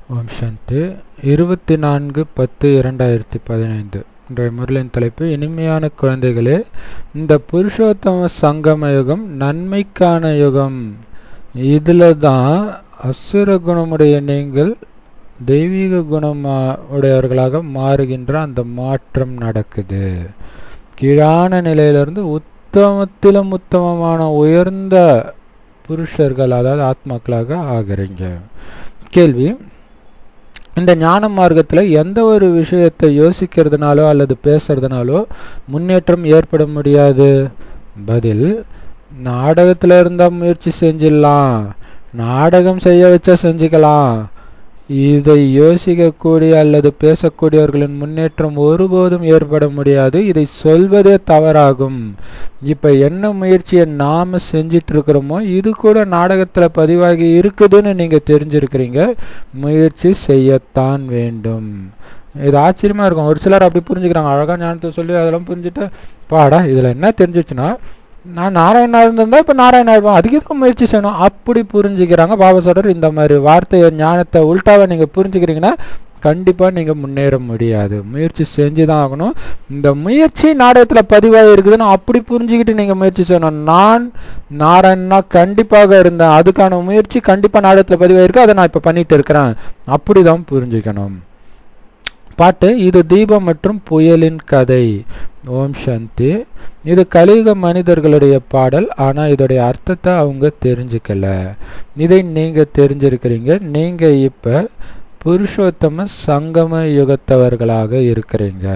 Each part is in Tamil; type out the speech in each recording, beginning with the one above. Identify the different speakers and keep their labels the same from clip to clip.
Speaker 1: ஓம் சாந்தி இருபத்தி நான்கு பத்து இரண்டாயிரத்தி பதினைந்து இன்றைய முரளின் தலைப்பு இனிமையான குழந்தைகளே இந்த புருஷோத்தம சங்கம யுகம் நன்மைக்கான யுகம் இதில் தான் அசுர குணமுடைய நீங்கள் தெய்வீக குணமா உடையவர்களாக மாறுகின்ற அந்த மாற்றம் நடக்குது கீழான நிலையிலிருந்து உத்தமத்திலும் உத்தமமான உயர்ந்த புருஷர்கள் அதாவது ஆத்மாக்களாக ஆகிறீங்க கேள்வி இந்த ஞான மார்க்கத்தில் எந்த ஒரு விஷயத்தை யோசிக்கிறதுனாலோ அல்லது பேசுறதுனாலோ முன்னேற்றம் ஏற்பட முடியாது பதில் நாடகத்தில் இருந்தால் முயற்சி செஞ்சிடலாம் நாடகம் செய்ய வச்சா செஞ்சுக்கலாம் இதை யோசிக்கக்கூடிய அல்லது பேசக்கூடியவர்களின் முன்னேற்றம் ஒருபோதும் ஏற்பட முடியாது இதை சொல்வதே தவறாகும் இப்போ என்ன முயற்சியை நாம் செஞ்சிட்டு இருக்கிறோமோ இது கூட நாடகத்தில் பதிவாகி இருக்குதுன்னு நீங்கள் தெரிஞ்சிருக்கிறீங்க முயற்சி செய்யத்தான் வேண்டும் இது ஆச்சரியமாக இருக்கும் ஒரு சிலர் அப்படி புரிஞ்சுக்கிறாங்க அழகாக ஞானத்தை சொல்லி அதெல்லாம் புரிஞ்சுட்டு பாடா இதில் என்ன தெரிஞ்சிச்சுன்னா நான் நாராயணா இருந்திருந்தா இப்போ நாராயணா இருப்பேன் அதுக்கு எதுக்கு முயற்சி செய்யணும் அப்படி புரிஞ்சுக்கிறாங்க பாபா சொல்கிறார் இந்த மாதிரி வார்த்தையை ஞானத்தை உள்டாவை நீங்கள் புரிஞ்சுக்கிறீங்கன்னா கண்டிப்பாக நீங்கள் முன்னேற முடியாது முயற்சி செஞ்சு தான் ஆகணும் இந்த முயற்சி நாடகத்தில் பதிவாகி இருக்குதுன்னு அப்படி புரிஞ்சுக்கிட்டு நீங்கள் முயற்சி செய்யணும் நான் நாராயணனா கண்டிப்பாக இருந்தேன் அதுக்கான முயற்சி கண்டிப்பாக நாடகத்தில் பதிவாயிருக்கு அதை நான் இப்போ பண்ணிட்டு இருக்கிறேன் அப்படி தான் புரிஞ்சுக்கணும் பாட்டு இது தீபம் மற்றும் புயலின் கதை ஓம் சாந்தி இது கலியுக மனிதர்களுடைய பாடல் ஆனால் இதோடைய அர்த்தத்தை அவங்க தெரிஞ்சுக்கல இதை நீங்கள் தெரிஞ்சிருக்கிறீங்க நீங்கள் இப்போ புருஷோத்தம சங்கம யுகத்தவர்களாக இருக்கிறீங்க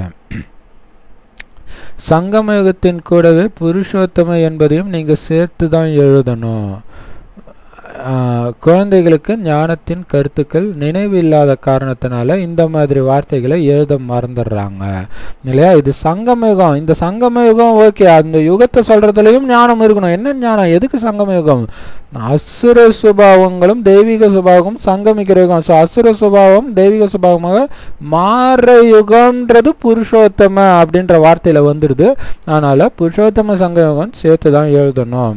Speaker 1: சங்கம யுகத்தின் கூடவே புருஷோத்தம என்பதையும் நீங்கள் சேர்த்து தான் எழுதணும் குழந்தைகளுக்கு ஞானத்தின் கருத்துக்கள் நினைவு இல்லாத காரணத்தினால இந்த மாதிரி வார்த்தைகளை எழுத மறந்துடுறாங்க இல்லையா இது சங்கமயுகம் இந்த சங்கமயுகம் ஓகே அந்த யுகத்தை சொல்றதுலயும் ஞானம் இருக்கணும் என்ன ஞானம் எதுக்கு சங்கமயுகம் அசுர சுபாவங்களும் தெய்வீக சுபாவமும் சங்கமிக்கிற யுகம் ஸோ அசுர சுபாவம் தெய்வீக சுபாவமாக மாற யுகம்ன்றது புருஷோத்தம அப்படின்ற வார்த்தையில வந்துடுது அதனால புருஷோத்தம சங்கயுகம் சேர்த்து தான் எழுதணும்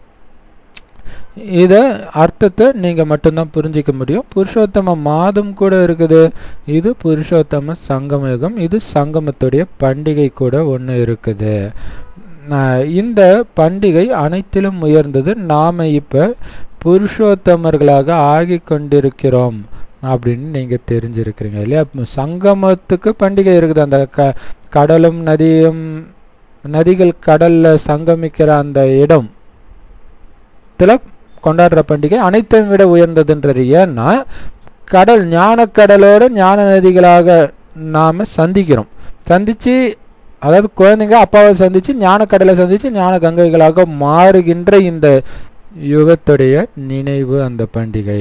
Speaker 1: இதை அர்த்தத்தை நீங்கள் மட்டும்தான் புரிஞ்சிக்க முடியும் புருஷோத்தம மாதம் கூட இருக்குது இது புருஷோத்தம சங்கமயுகம் இது சங்கமத்துடைய பண்டிகை கூட ஒன்று இருக்குது இந்த பண்டிகை அனைத்திலும் உயர்ந்தது நாம் இப்போ புருஷோத்தமர்களாக ஆகி கொண்டிருக்கிறோம் அப்படின்னு நீங்கள் தெரிஞ்சிருக்கிறீங்க இல்லையா சங்கமத்துக்கு பண்டிகை இருக்குது அந்த க கடலும் நதியும் நதிகள் கடலில் சங்கமிக்கிற அந்த இடம் கொண்டாடுற பண்டிகை அனைத்தையும் விட உயர்ந்ததுன்றது ஏன்னா கடல் ஞான கடலோட ஞான நதிகளாக நாம் சந்திக்கிறோம் சந்தித்து அதாவது குழந்தைங்க அப்பாவை சந்தித்து ஞான கடலை சந்தித்து ஞான கங்கைகளாக மாறுகின்ற இந்த யுகத்துடைய நினைவு அந்த பண்டிகை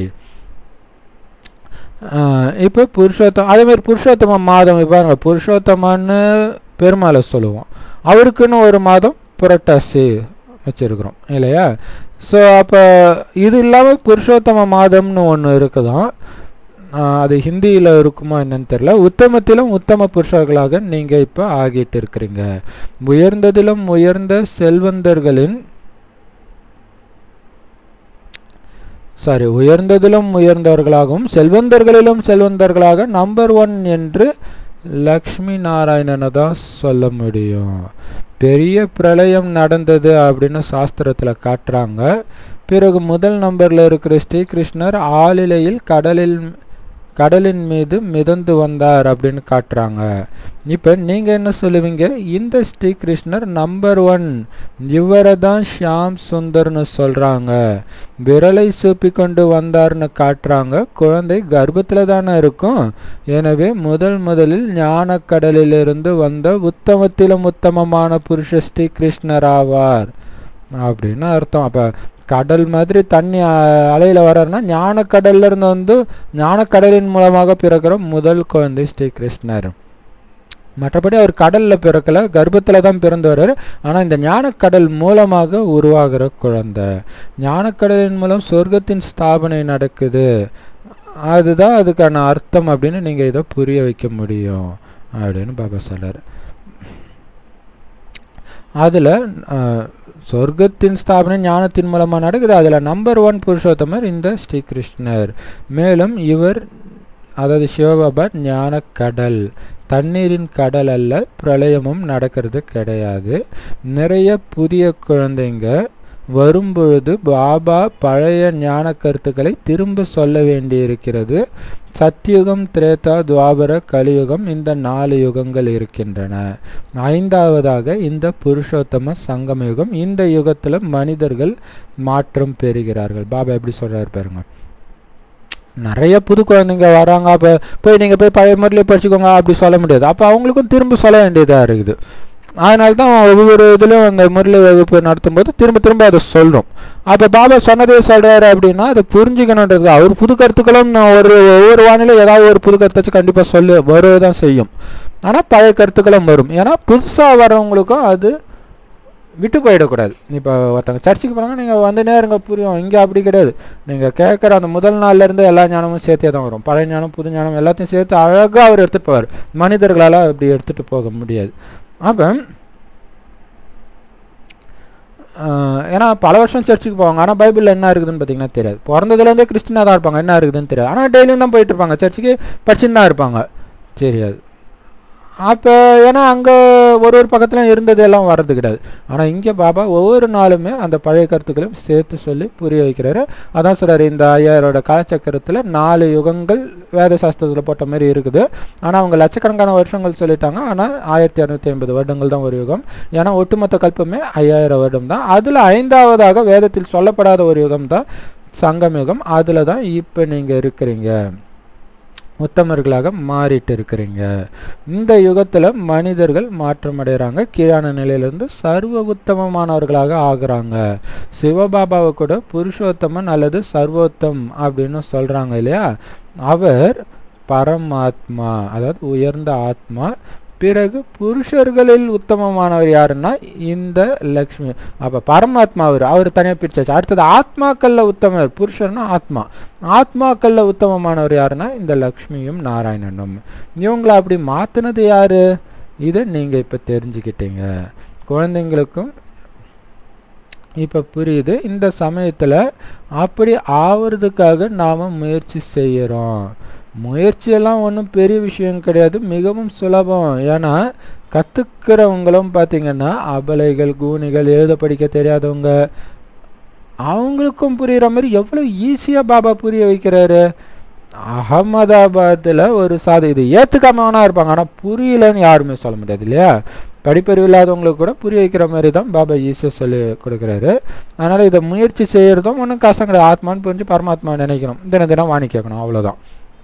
Speaker 1: இப்போ புருஷோத்தம் அதேமாதிரி புருஷோத்தம மாதம் பாருங்க புருஷோத்தமான்னு பெருமாளை சொல்லுவோம் அவருக்குன்னு ஒரு மாதம் புரட்டாசி வச்சுருக்குறோம் இல்லையா ஸோ அப்போ இது இல்லாமல் புருஷோத்தம மாதம்னு ஒன்று இருக்குதான் அது ஹிந்தியில் இருக்குமா என்னன்னு தெரில உத்தமத்திலும் உத்தம புருஷர்களாக நீங்கள் இப்போ ஆகிட்டு இருக்கிறீங்க உயர்ந்ததிலும் உயர்ந்த செல்வந்தர்களின் சாரி உயர்ந்ததிலும் உயர்ந்தவர்களாகவும் செல்வந்தர்களிலும் செல்வந்தர்களாக நம்பர் ஒன் என்று லக்ஷ்மி நாராயணனை தான் சொல்ல முடியும் பெரிய பிரளயம் நடந்தது அப்படின்னு சாஸ்திரத்தில் காட்டுறாங்க பிறகு முதல் நம்பரில் இருக்கிற ஸ்ரீகிருஷ்ணர் ஆளிலையில் கடலில் கடலின் மீது மிதந்து வந்தார் அப்படின்னு காட்டுறாங்க இப்போ நீங்கள் என்ன சொல்லுவீங்க இந்த ஸ்ரீகிருஷ்ணர் நம்பர் ஒன் இவரை தான் ஷியாம் சுந்தர்னு சொல்கிறாங்க விரலை சூப்பி கொண்டு வந்தார்னு காட்டுறாங்க குழந்தை கர்ப்பத்தில் தானே இருக்கும் எனவே முதல் முதலில் ஞான கடலிலிருந்து வந்த உத்தமத்திலும் உத்தமமான புருஷ ஸ்ரீகிருஷ்ணர் ஆவார் அப்படின்னு அர்த்தம் அப்போ கடல் மாதிரி தண்ணி அலையில் வர்றாருன்னா ஞானக்கடல்ல இருந்து வந்து ஞானக்கடலின் மூலமாக பிறக்கிற முதல் குழந்தை ஸ்ரீகிருஷ்ணர் மற்றபடி அவர் கடலில் பிறக்கல கர்ப்பத்தில் தான் பிறந்து வர்றார் ஆனால் இந்த ஞானக்கடல் மூலமாக உருவாகிற குழந்தை ஞானக்கடலின் மூலம் சொர்க்கத்தின் ஸ்தாபனை நடக்குது அதுதான் அதுக்கான அர்த்தம் அப்படின்னு நீங்கள் இதை புரிய வைக்க முடியும் அப்படின்னு பாபா சொல்கிறார் அதில் சொர்க்கத்தின் ஸ்தாபனை ஞானத்தின் மூலமாக நடக்குது அதில் நம்பர் ஒன் புருஷோத்தமர் இந்த ஸ்ரீகிருஷ்ணர் மேலும் இவர் அதாவது சிவபாபா ஞான கடல் தண்ணீரின் கடல் அல்ல பிரளயமும் நடக்கிறது கிடையாது நிறைய புதிய குழந்தைங்க வரும்பொழுது பாபா பழைய ஞான கருத்துக்களை திரும்ப சொல்ல வேண்டியிருக்கிறது சத்தியுகம் திரேதா துவாபர கலியுகம் இந்த நாலு யுகங்கள் இருக்கின்றன ஐந்தாவதாக இந்த புருஷோத்தம சங்கம யுகம் இந்த யுகத்தில் மனிதர்கள் மாற்றம் பெறுகிறார்கள் பாபா எப்படி சொல்றாரு பாருங்க நிறைய புது குழந்தைங்க வராங்க அப்போ போய் நீங்கள் போய் பழைய முறையிலே படிச்சுக்கோங்க அப்படி சொல்ல முடியாது அப்போ அவங்களுக்கும் திரும்ப சொல்ல வேண்டியதாக இருக்குது அதனால தான் ஒவ்வொரு இதுலையும் அந்த முரளி வகுப்பு நடத்தும்போது திரும்ப திரும்ப அதை சொல்கிறோம் அப்போ பாபா சொன்னதே சொல்கிறாரு அப்படின்னா அதை புரிஞ்சுக்கணுன்றது அவர் புது கருத்துக்களும் நான் ஒரு ஒவ்வொரு வானிலை ஏதாவது ஒரு புது கருத்தாச்சும் கண்டிப்பாக சொல்லு வருவதான் செய்யும் ஆனால் பழைய கருத்துக்களும் வரும் ஏன்னா புதுசாக வரவங்களுக்கும் அது விட்டு போயிடக்கூடாது இப்போ ஒருத்தவங்க சர்ச்சுக்கு போனாங்க நீங்கள் வந்து நேருங்க புரியும் இங்கே அப்படி கிடையாது நீங்கள் கேட்குற அந்த முதல் நாள்லேருந்து எல்லா ஞானமும் சேர்த்தே தான் வரும் பழைய ஞானம் புது ஞானம் எல்லாத்தையும் சேர்த்து அழகாக அவர் எடுத்துகிட்டு போவார் மனிதர்களால் அப்படி எடுத்துகிட்டு போக முடியாது அப்போ ஏன்னா பல வருஷம் சர்ச்சுக்கு போவாங்க ஆனால் பைபிளில் என்ன இருக்குதுன்னு பார்த்தீங்கன்னா தெரியாது பிறந்ததுலேருந்தே கிறிஸ்டினாக தான் இருப்பாங்க என்ன இருக்குதுன்னு தெரியாது ஆனால் டெய்லியும் தான் போயிட்டு இருப்பாங்க சர்ச்சுக்கு படிச்சுன்னு தான் இருப்பாங்க தெரியாது அப்போ ஏன்னா அங்கே ஒரு ஒரு பக்கத்துலையும் இருந்தது எல்லாம் வர்றது கிடையாது ஆனால் இங்கே பாபா ஒவ்வொரு நாளுமே அந்த பழைய கருத்துக்களையும் சேர்த்து சொல்லி புரிய வைக்கிறாரு அதான் சொல்கிறார் இந்த ஐயாயிரோட காலச்சக்கரத்தில் நாலு யுகங்கள் வேத சாஸ்திரத்தில் போட்ட மாதிரி இருக்குது ஆனால் அவங்க லட்சக்கணக்கான வருஷங்கள் சொல்லிட்டாங்க ஆனால் ஆயிரத்தி இரநூத்தி ஐம்பது வருடங்கள் தான் ஒரு யுகம் ஏன்னா ஒட்டுமொத்த கல்பமே ஐயாயிரம் வருடம் தான் அதில் ஐந்தாவதாக வேதத்தில் சொல்லப்படாத ஒரு யுகம் தான் சங்கம் யுகம் அதில் தான் இப்போ நீங்கள் இருக்கிறீங்க உத்தமர்களாக மாறிட்டு இருக்கிறீங்க இந்த யுகத்தில் மனிதர்கள் மாற்றம் அடைகிறாங்க கீழான நிலையிலிருந்து சர்வ உத்தமமானவர்களாக ஆகுறாங்க சிவபாபாவை கூட புருஷோத்தமன் அல்லது சர்வோத்தம் அப்படின்னு சொல்கிறாங்க இல்லையா அவர் பரமாத்மா அதாவது உயர்ந்த ஆத்மா பிறகு புருஷர்களில் உத்தமமானவர் யாருன்னா இந்த லக்ஷ்மி அப்போ பரமாத்மா அவர் அவர் தனியாக பிரிச்சாச்சு அடுத்தது ஆத்மாக்கள்ல உத்தமர் புருஷர்னா ஆத்மா ஆத்மாக்கள்ல உத்தமமானவர் யாருன்னா இந்த லக்ஷ்மியும் நாராயணனும் இவங்களை அப்படி மாற்றினது யாரு இதை நீங்கள் இப்போ தெரிஞ்சுக்கிட்டீங்க குழந்தைங்களுக்கும் இப்போ புரியுது இந்த சமயத்தில் அப்படி ஆவறதுக்காக நாம் முயற்சி செய்கிறோம் முயற்சியெல்லாம் ஒன்றும் பெரிய விஷயம் கிடையாது மிகவும் சுலபம் ஏன்னா கற்றுக்கிறவங்களும் பார்த்தீங்கன்னா அபலைகள் கூனிகள் எழுத படிக்க தெரியாதவங்க அவங்களுக்கும் புரிகிற மாதிரி எவ்வளோ ஈஸியாக பாபா புரிய வைக்கிறாரு அகமதாபாத்தில் ஒரு சாதி இது ஏற்றுக்காமவனா இருப்பாங்க ஆனால் புரியலன்னு யாருமே சொல்ல முடியாது இல்லையா படிப்பறிவு இல்லாதவங்களுக்கு கூட புரிய வைக்கிற மாதிரி தான் பாபா ஈஸியாக சொல்லி கொடுக்குறாரு அதனால் இதை முயற்சி செய்கிறதும் ஒன்றும் கஷ்டம் கிடையாது ஆத்மான்னு புரிஞ்சு பரமாத்மா நினைக்கணும் தினம் தினம் வாணி கேட்கணும் அவ்வளோதான்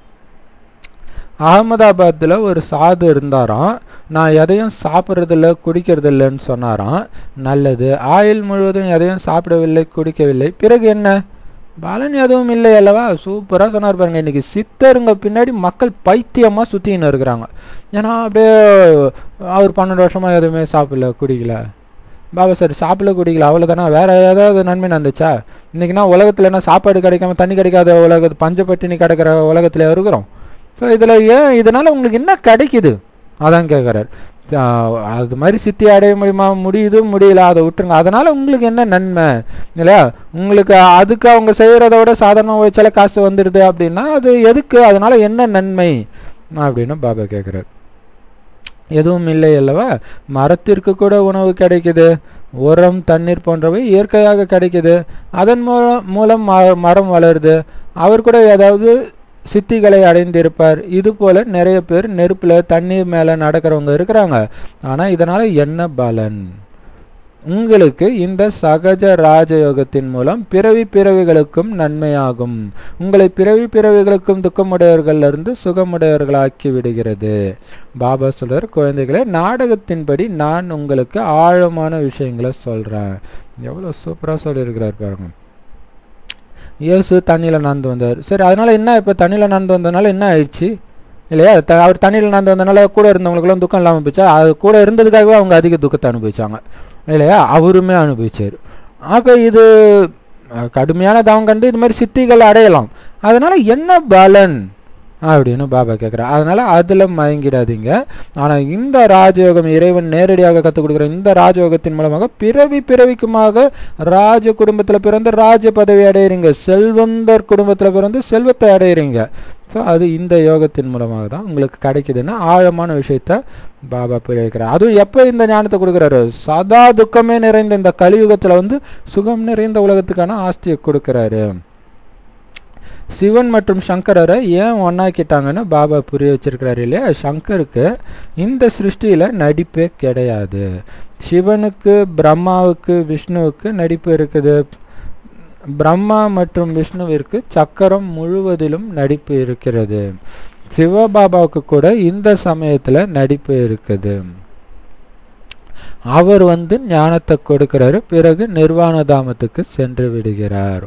Speaker 1: அகமதாபாத்தில் ஒரு சாது இருந்தாராம் நான் எதையும் சாப்பிட்றதில்ல குடிக்கிறதில்லைன்னு சொன்னாராம் நல்லது ஆயில் முழுவதும் எதையும் சாப்பிடவில்லை குடிக்கவில்லை பிறகு என்ன பலன் எதுவும் இல்லை அல்லவா சூப்பராக சொன்னார் பாருங்க இன்னைக்கு சித்தருங்க பின்னாடி மக்கள் பைத்தியமாக சுற்றின்னு இருக்கிறாங்க ஏன்னா அப்படியே அவர் பன்னெண்டு வருஷமாக எதுவுமே சாப்பிடல குடிக்கல பாபா சார் சாப்பிடல குடிக்கல அவ்வளோதானா வேற ஏதாவது நன்மை நடந்துச்சா இன்னைக்குனா உலகத்தில் என்ன சாப்பாடு கிடைக்காம தண்ணி கிடைக்காத உலகத்து பஞ்சப்பட்டினி கிடக்கிற உலகத்தில் இருக்கிறோம் ஸோ இதில் ஏன் இதனால் உங்களுக்கு என்ன கிடைக்குது அதான் கேட்குறாரு அது மாதிரி சித்தி அடைய முடியுமா முடியுது முடியல அதை விட்டுருங்க அதனால் உங்களுக்கு என்ன நன்மை இல்லையா உங்களுக்கு அதுக்கு அவங்க செய்கிறத விட சாதாரணமாக வச்சாலே காசு வந்துடுது அப்படின்னா அது எதுக்கு அதனால் என்ன நன்மை அப்படின்னு பாபா கேட்குறாரு எதுவும் இல்லை அல்லவா மரத்திற்கு கூட உணவு கிடைக்குது உரம் தண்ணீர் போன்றவை இயற்கையாக கிடைக்குது அதன் மூலம் மூலம் மரம் வளருது அவர் கூட ஏதாவது சித்திகளை அடைந்திருப்பார் இது போல நிறைய பேர் நெருப்புல தண்ணீர் மேல நடக்கிறவங்க இருக்கிறாங்க ஆனா இதனால என்ன பலன் உங்களுக்கு இந்த சகஜ ராஜயோகத்தின் மூலம் பிறவி பிறவிகளுக்கும் நன்மையாகும் உங்களை பிறவி பிறவிகளுக்கும் துக்கமுடையவர்களிலிருந்து சுகமுடையவர்களாக்கி விடுகிறது பாபா சொல்றார் குழந்தைகளே நாடகத்தின்படி நான் உங்களுக்கு ஆழமான விஷயங்களை சொல்றேன் எவ்வளோ சூப்பராக சொல்லியிருக்கிறார் பாருங்க இயேசு தண்ணியில் நடந்து வந்தார் சரி அதனால் என்ன இப்போ தண்ணியில் நடந்து வந்ததுனால என்ன ஆயிடுச்சு இல்லையா த அவர் தண்ணியில் நடந்து வந்ததுனால கூட இருந்தவங்களுக்குலாம் துக்கம் இல்லாமல் போச்சா அது கூட இருந்ததுக்காகவே அவங்க அதிக துக்கத்தை அனுபவிச்சாங்க இல்லையா அவருமே அனுபவிச்சார் அப்போ இது கடுமையான தவம் கண்டு இது மாதிரி சித்திகள் அடையலாம் அதனால் என்ன பலன் அப்படின்னு பாபா கேட்குறார் அதனால் அதில் மயங்கிடாதீங்க ஆனால் இந்த ராஜயோகம் இறைவன் நேரடியாக கற்றுக் கொடுக்குற இந்த ராஜயோகத்தின் மூலமாக பிறவி பிறவிக்குமாக ராஜ குடும்பத்தில் பிறந்து ராஜ பதவி அடையிறீங்க செல்வந்தர் குடும்பத்தில் பிறந்து செல்வத்தை அடையிறீங்க ஸோ அது இந்த யோகத்தின் மூலமாக தான் உங்களுக்கு கிடைக்குதுன்னு ஆழமான விஷயத்த பாபா புரிய வைக்கிறார் அதுவும் எப்போ இந்த ஞானத்தை கொடுக்குறாரு சதா துக்கமே நிறைந்த இந்த கலியுகத்தில் வந்து சுகம் நிறைந்த உலகத்துக்கான ஆஸ்தியை கொடுக்குறாரு சிவன் மற்றும் சங்கரரை ஏன் ஒன்னாக்கிட்டாங்கன்னு பாபா புரிய வச்சிருக்கிறாரு இல்லையா சங்கருக்கு இந்த சிருஷ்டியில் நடிப்பே கிடையாது சிவனுக்கு பிரம்மாவுக்கு விஷ்ணுவுக்கு நடிப்பு இருக்குது பிரம்மா மற்றும் விஷ்ணுவிற்கு சக்கரம் முழுவதிலும் நடிப்பு இருக்கிறது சிவபாபாவுக்கு கூட இந்த சமயத்தில் நடிப்பு இருக்குது அவர் வந்து ஞானத்தை கொடுக்கிறாரு பிறகு நிர்வாண தாமத்துக்கு சென்று விடுகிறார்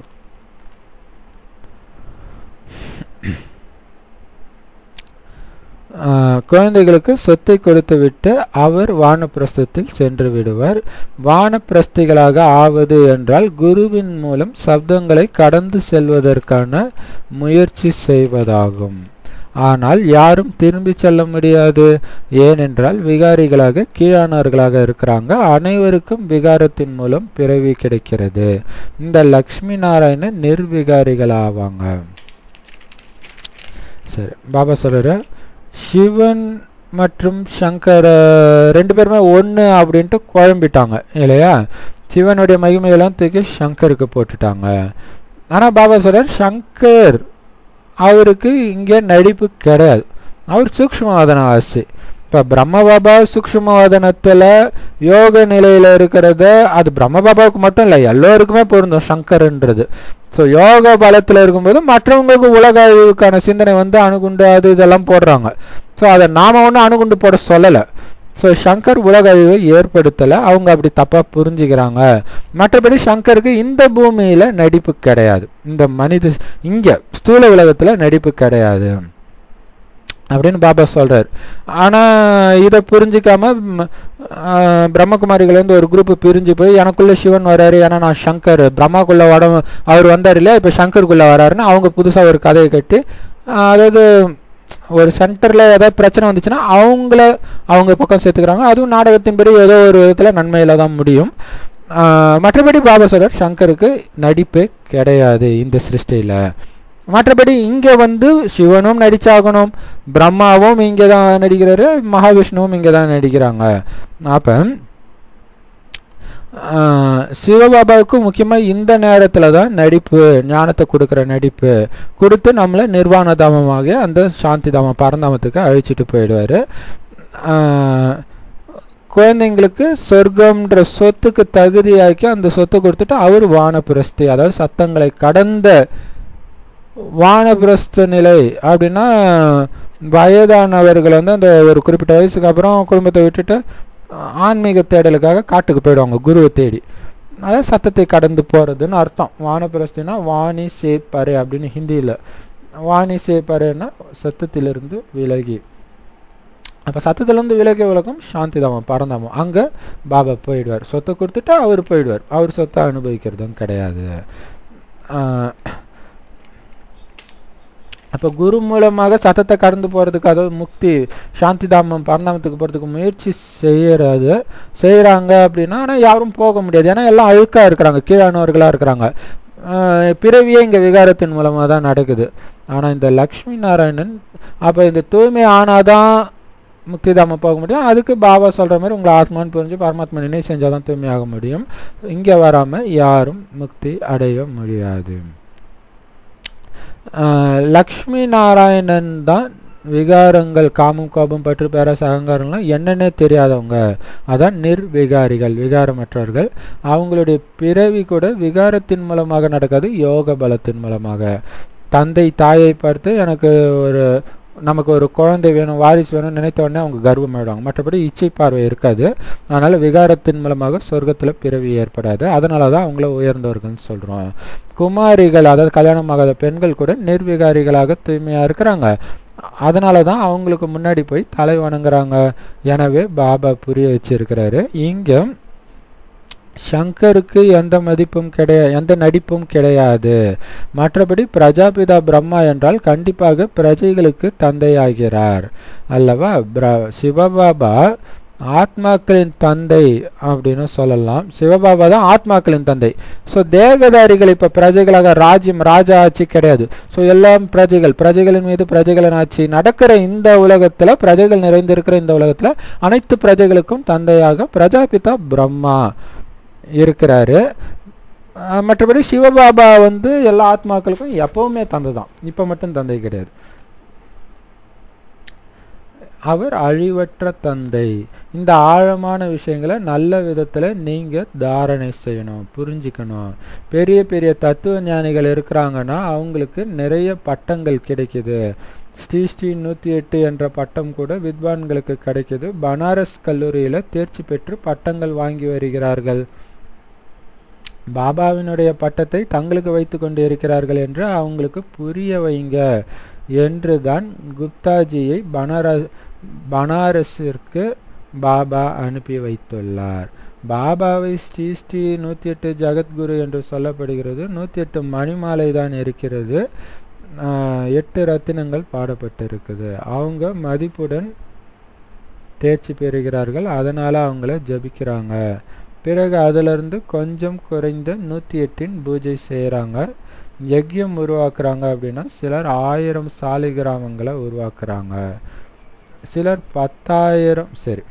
Speaker 1: குழந்தைகளுக்கு சொத்தை கொடுத்துவிட்டு அவர் வானப்பிரஸ்தத்தில் சென்று விடுவார் வானப்பிரஸ்திகளாக ஆவது என்றால் குருவின் மூலம் சப்தங்களை கடந்து செல்வதற்கான முயற்சி செய்வதாகும் ஆனால் யாரும் திரும்பி செல்ல முடியாது ஏனென்றால் விகாரிகளாக கீழானவர்களாக இருக்கிறாங்க அனைவருக்கும் விகாரத்தின் மூலம் பிறவி கிடைக்கிறது இந்த லக்ஷ்மி நாராயணன் நிர்விகாரிகள் ஆவாங்க சரி பாபா சொல்ற சிவன் மற்றும் சங்கர ரெண்டு பேருமே ஒன்று அப்படின்ட்டு குழம்பிட்டாங்க இல்லையா சிவனுடைய மகிமையெல்லாம் தூக்கி சங்கருக்கு போட்டுட்டாங்க ஆனால் பாபா சொல்றார் சங்கர் அவருக்கு இங்கே நடிப்பு கிடையாது அவர் சூக்ஷ்மவாதனவாசி இப்போ பிரம்மபாபா சூக்ஷ்மவாதனத்தில் யோக நிலையில் இருக்கிறத அது பிரம்மபாபாவுக்கு மட்டும் இல்லை எல்லோருக்குமே பொருந்தும் சங்கர்ன்றது ஸோ யோக பலத்தில் இருக்கும்போது மற்றவங்களுக்கு உலக அழிவுக்கான சிந்தனை வந்து அணுகுண்டு அது இதெல்லாம் போடுறாங்க ஸோ அதை நாம் ஒன்றும் அணுகுண்டு போட சொல்லலை ஸோ சங்கர் உலக அழிவை ஏற்படுத்தலை அவங்க அப்படி தப்பாக புரிஞ்சுக்கிறாங்க மற்றபடி சங்கருக்கு இந்த பூமியில் நடிப்பு கிடையாது இந்த மனித இங்கே ஸ்தூல உலகத்தில் நடிப்பு கிடையாது அப்படின்னு பாபா சொல்கிறார் ஆனால் இதை புரிஞ்சிக்காம பிரம்மகுமாரிகள் வந்து ஒரு குரூப் பிரிஞ்சு போய் எனக்குள்ள சிவன் வராரு ஏன்னா நான் சங்கர் பிரம்மாக்குள்ள உடம்பு அவர் வந்தார் இல்லையா இப்போ சங்கருக்குள்ளே வராருன்னு அவங்க புதுசாக ஒரு கதையை கட்டி அதாவது ஒரு சென்டரில் ஏதாவது பிரச்சனை வந்துச்சுன்னா அவங்கள அவங்க பக்கம் சேர்த்துக்கிறாங்க அதுவும் நாடகத்தின்படி ஏதோ ஒரு விதத்தில் நன்மையில் தான் முடியும் மற்றபடி பாபா சொல்றார் சங்கருக்கு நடிப்பே கிடையாது இந்த சிருஷ்டியில் மற்றபடி இங்கே வந்து சிவனும் நடிச்சாகணும் பிரம்மாவும் இங்கே தான் நடிக்கிறாரு மகாவிஷ்ணுவும் இங்கே தான் நடிக்கிறாங்க அப்போ சிவபாபாவுக்கு முக்கியமாக இந்த நேரத்தில் தான் நடிப்பு ஞானத்தை கொடுக்குற நடிப்பு கொடுத்து நம்மளை நிர்வாண தாமமாக அந்த சாந்தி தாமம் பரந்தாமத்துக்கு அழிச்சிட்டு போயிடுவார் குழந்தைங்களுக்கு சொர்க்கம்ன்ற சொத்துக்கு தகுதியாக்கி அந்த சொத்தை கொடுத்துட்டு அவர் வானபிரஸ்தி அதாவது சத்தங்களை கடந்த வானபிரஸ்த நிலை அப்படின்னா வயதானவர்கள் வந்து அந்த ஒரு குறிப்பிட்ட வயசுக்கு அப்புறம் குடும்பத்தை விட்டுட்டு ஆன்மீக தேடலுக்காக காட்டுக்கு போயிடுவாங்க குருவை தேடி அதாவது சத்தத்தை கடந்து போகிறதுன்னு அர்த்தம் வானபிரஸ்தினா வாணி சேப்பறை அப்படின்னு ஹிந்தியில் வாணி சேப்பறைன்னா சத்தத்திலிருந்து விலகி அப்போ சத்தத்துலேருந்து விலகி விலகும் சாந்தி தாமம் பரந்தாமம் அங்கே பாபா போயிடுவார் சொத்தை கொடுத்துட்டு அவர் போயிடுவார் அவர் சொத்தை அனுபவிக்கிறதும் கிடையாது அப்போ குரு மூலமாக சத்தத்தை கடந்து போகிறதுக்கு அதாவது முக்தி சாந்தி தாமம் பரந்தாமத்துக்கு போகிறதுக்கு முயற்சி செய்கிறது செய்கிறாங்க அப்படின்னா ஆனால் யாரும் போக முடியாது ஏன்னா எல்லாம் அழுக்காக இருக்கிறாங்க கீழானவர்களாக இருக்கிறாங்க பிறவியே இங்கே விகாரத்தின் மூலமாக தான் நடக்குது ஆனால் இந்த லக்ஷ்மி நாராயணன் அப்போ இந்த தூய்மை ஆனாதான் முக்தி தாமம் போக முடியும் அதுக்கு பாபா சொல்கிற மாதிரி உங்களை ஆத்மான்னு புரிஞ்சு பரமாத்மா நினை செஞ்சால் தான் தூய்மையாக முடியும் இங்கே வராமல் யாரும் முக்தி அடைய முடியாது லக்ஷ்மி நாராயணன் தான் விகாரங்கள் காமம் கோபம் பற்று பேரஸ் அகங்காரம்லாம் என்னன்னே தெரியாதவங்க அதான் நிர்விகாரிகள் விகாரமற்றவர்கள் அவங்களுடைய பிறவி கூட விகாரத்தின் மூலமாக நடக்காது யோக பலத்தின் மூலமாக தந்தை தாயை பார்த்து எனக்கு ஒரு நமக்கு ஒரு குழந்தை வேணும் வாரிசு வேணும்னு நினைத்த உடனே அவங்க கர்வம் ஆயிடுவாங்க மற்றபடி இச்சை பார்வை இருக்காது அதனால் விகாரத்தின் மூலமாக சொர்க்கத்தில் பிறவி ஏற்படாது அதனால தான் அவங்கள உயர்ந்தவர்கள்னு சொல்கிறோம் குமாரிகள் அதாவது கல்யாணமாகாத பெண்கள் கூட நிர்விகாரிகளாக தூய்மையாக இருக்கிறாங்க அதனால தான் அவங்களுக்கு முன்னாடி போய் தலை வணங்குறாங்க எனவே பாபா புரிய வச்சிருக்கிறாரு இங்கே சங்கருக்கு எந்த மதிப்பும் கிடையாது எந்த நடிப்பும் கிடையாது மற்றபடி பிரஜாபிதா பிரம்மா என்றால் கண்டிப்பாக பிரஜைகளுக்கு தந்தையாகிறார் அல்லவா பிர சிவபாபா ஆத்மாக்களின் தந்தை அப்படின்னு சொல்லலாம் சிவபாபா தான் ஆத்மாக்களின் தந்தை ஸோ தேகதாரிகள் இப்போ பிரஜைகளாக ராஜ்யம் ராஜா ஆட்சி கிடையாது ஸோ எல்லாம் பிரஜைகள் பிரஜைகளின் மீது பிரஜைகளின் ஆட்சி நடக்கிற இந்த உலகத்தில் பிரஜைகள் நிறைந்திருக்கிற இந்த உலகத்தில் அனைத்து பிரஜைகளுக்கும் தந்தையாக பிரஜாபிதா பிரம்மா இருக்கிறாரு அஹ் மற்றபடி சிவபாபா வந்து எல்லா ஆத்மாக்களுக்கும் எப்பவுமே தந்தை தான் இப்போ மட்டும் தந்தை கிடையாது அவர் அழிவற்ற தந்தை இந்த ஆழமான விஷயங்களை நல்ல விதத்தில் நீங்கள் தாரணை செய்யணும் புரிஞ்சுக்கணும் பெரிய பெரிய தத்துவ ஞானிகள் இருக்கிறாங்கன்னா அவங்களுக்கு நிறைய பட்டங்கள் கிடைக்குது ஸ்ரீ ஸ்ரீ நூற்றி எட்டு என்ற பட்டம் கூட வித்வான்களுக்கு கிடைக்குது பனாரஸ் கல்லூரியில் தேர்ச்சி பெற்று பட்டங்கள் வாங்கி வருகிறார்கள் பாபாவினுடைய பட்டத்தை தங்களுக்கு வைத்து கொண்டு இருக்கிறார்கள் என்று அவங்களுக்கு புரிய வைங்க என்று தான் குப்தாஜியை பனாரஸ் பனாரஸிற்கு பாபா அனுப்பி வைத்துள்ளார் பாபாவை ஸ்ரீ ஸ்ரீ நூற்றி எட்டு ஜெகத்குரு என்று சொல்லப்படுகிறது நூற்றி எட்டு மணிமாலை தான் இருக்கிறது ஆஹ் எட்டு ரத்தினங்கள் பாடப்பட்டிருக்குது அவங்க மதிப்புடன் தேர்ச்சி பெறுகிறார்கள் அதனால் அவங்கள ஜபிக்கிறாங்க பிறகு அதிலிருந்து கொஞ்சம் குறைந்த நூற்றி எட்டின் பூஜை செய்கிறாங்க யக்யம் உருவாக்குறாங்க அப்படின்னா சிலர் ஆயிரம் சாலை கிராமங்களை உருவாக்குறாங்க சிலர் பத்தாயிரம் சரி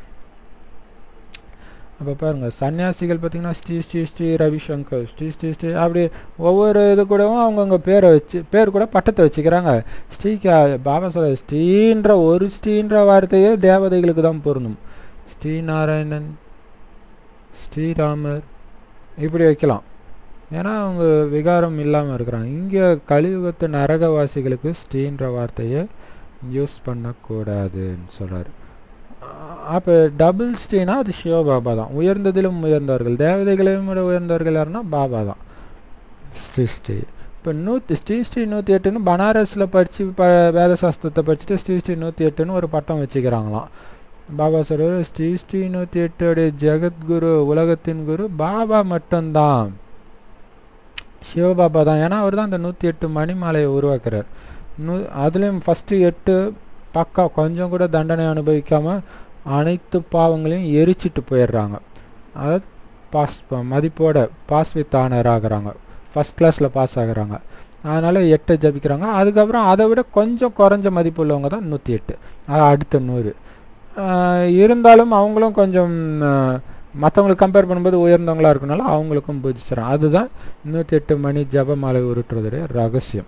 Speaker 1: அப்போ பாருங்க சன்னியாசிகள் பார்த்தீங்கன்னா ஸ்ரீ ஸ்ரீ ஸ்ரீ ரவிசங்கர் ஸ்ரீ ஸ்ரீ ஸ்ரீ அப்படி ஒவ்வொரு இது கூடவும் அவங்கவுங்க பேரை வச்சு பேர் கூட பட்டத்தை வச்சுக்கிறாங்க ஸ்ரீக்கு பாபா சொல்ல ஸ்ரீன்ற ஒரு ஸ்ரீன்ற வார்த்தையே தேவதைகளுக்கு தான் பொருந்தும் ஸ்ரீநாராயணன் ஸ்ரீராமர் இப்படி வைக்கலாம் ஏன்னா அவங்க விகாரம் இல்லாமல் இருக்கிறாங்க இங்கே கலியுகத்து நரகவாசிகளுக்கு ஸ்ரீன்ற வார்த்தையை யூஸ் பண்ணக்கூடாதுன்னு சொல்கிறார் அப்போ டபுள் ஸ்ரீனா அது சிவபாபா தான் உயர்ந்ததிலும் உயர்ந்தவர்கள் தேவதைகளையும் விட உயர்ந்தவர்கள் யாருன்னா பாபா தான் ஸ்ரீ ஸ்ரீ இப்போ நூற்றி ஸ்ரீ ஸ்ரீ நூற்றி எட்டுன்னு பனாரஸில் படித்து ப வேதசாஸ்திரத்தை படிச்சுட்டு ஸ்ரீ ஸ்ரீ நூற்றி எட்டுன்னு ஒரு பட்டம் வச்சுக்கிறாங்களாம் பாபா சொல்கிறார் ஸ்ரீ ஸ்ரீ நூற்றி எட்டுடைய ஜெகத்குரு உலகத்தின் குரு பாபா மட்டும்தான் சிவபாபா தான் ஏன்னா அவர் தான் அந்த நூற்றி எட்டு மணிமாலையை உருவாக்குறார் நூ அதுலேயும் ஃபஸ்ட்டு எட்டு பக்கா கொஞ்சம் கூட தண்டனை அனுபவிக்காமல் அனைத்து பாவங்களையும் எரிச்சிட்டு போயிடுறாங்க அதாவது பாஸ் மதிப்போட பாஸ் வித் ஆனர் ஆகுறாங்க ஃபஸ்ட் கிளாஸில் பாஸ் ஆகுறாங்க அதனால் எட்டை ஜபிக்கிறாங்க அதுக்கப்புறம் அதை விட கொஞ்சம் குறைஞ்ச மதிப்பு உள்ளவங்க தான் நூற்றி எட்டு அது அடுத்த நூறு இருந்தாலும் அவங்களும் கொஞ்சம் மற்றவங்களுக்கு கம்பேர் பண்ணும்போது உயர்ந்தவங்களாக இருக்கனால அவங்களுக்கும் பூஜிச்சுறாங்க அதுதான் நூற்றி எட்டு மணி ஜபமாலை உருட்டுறதுடைய ரகசியம்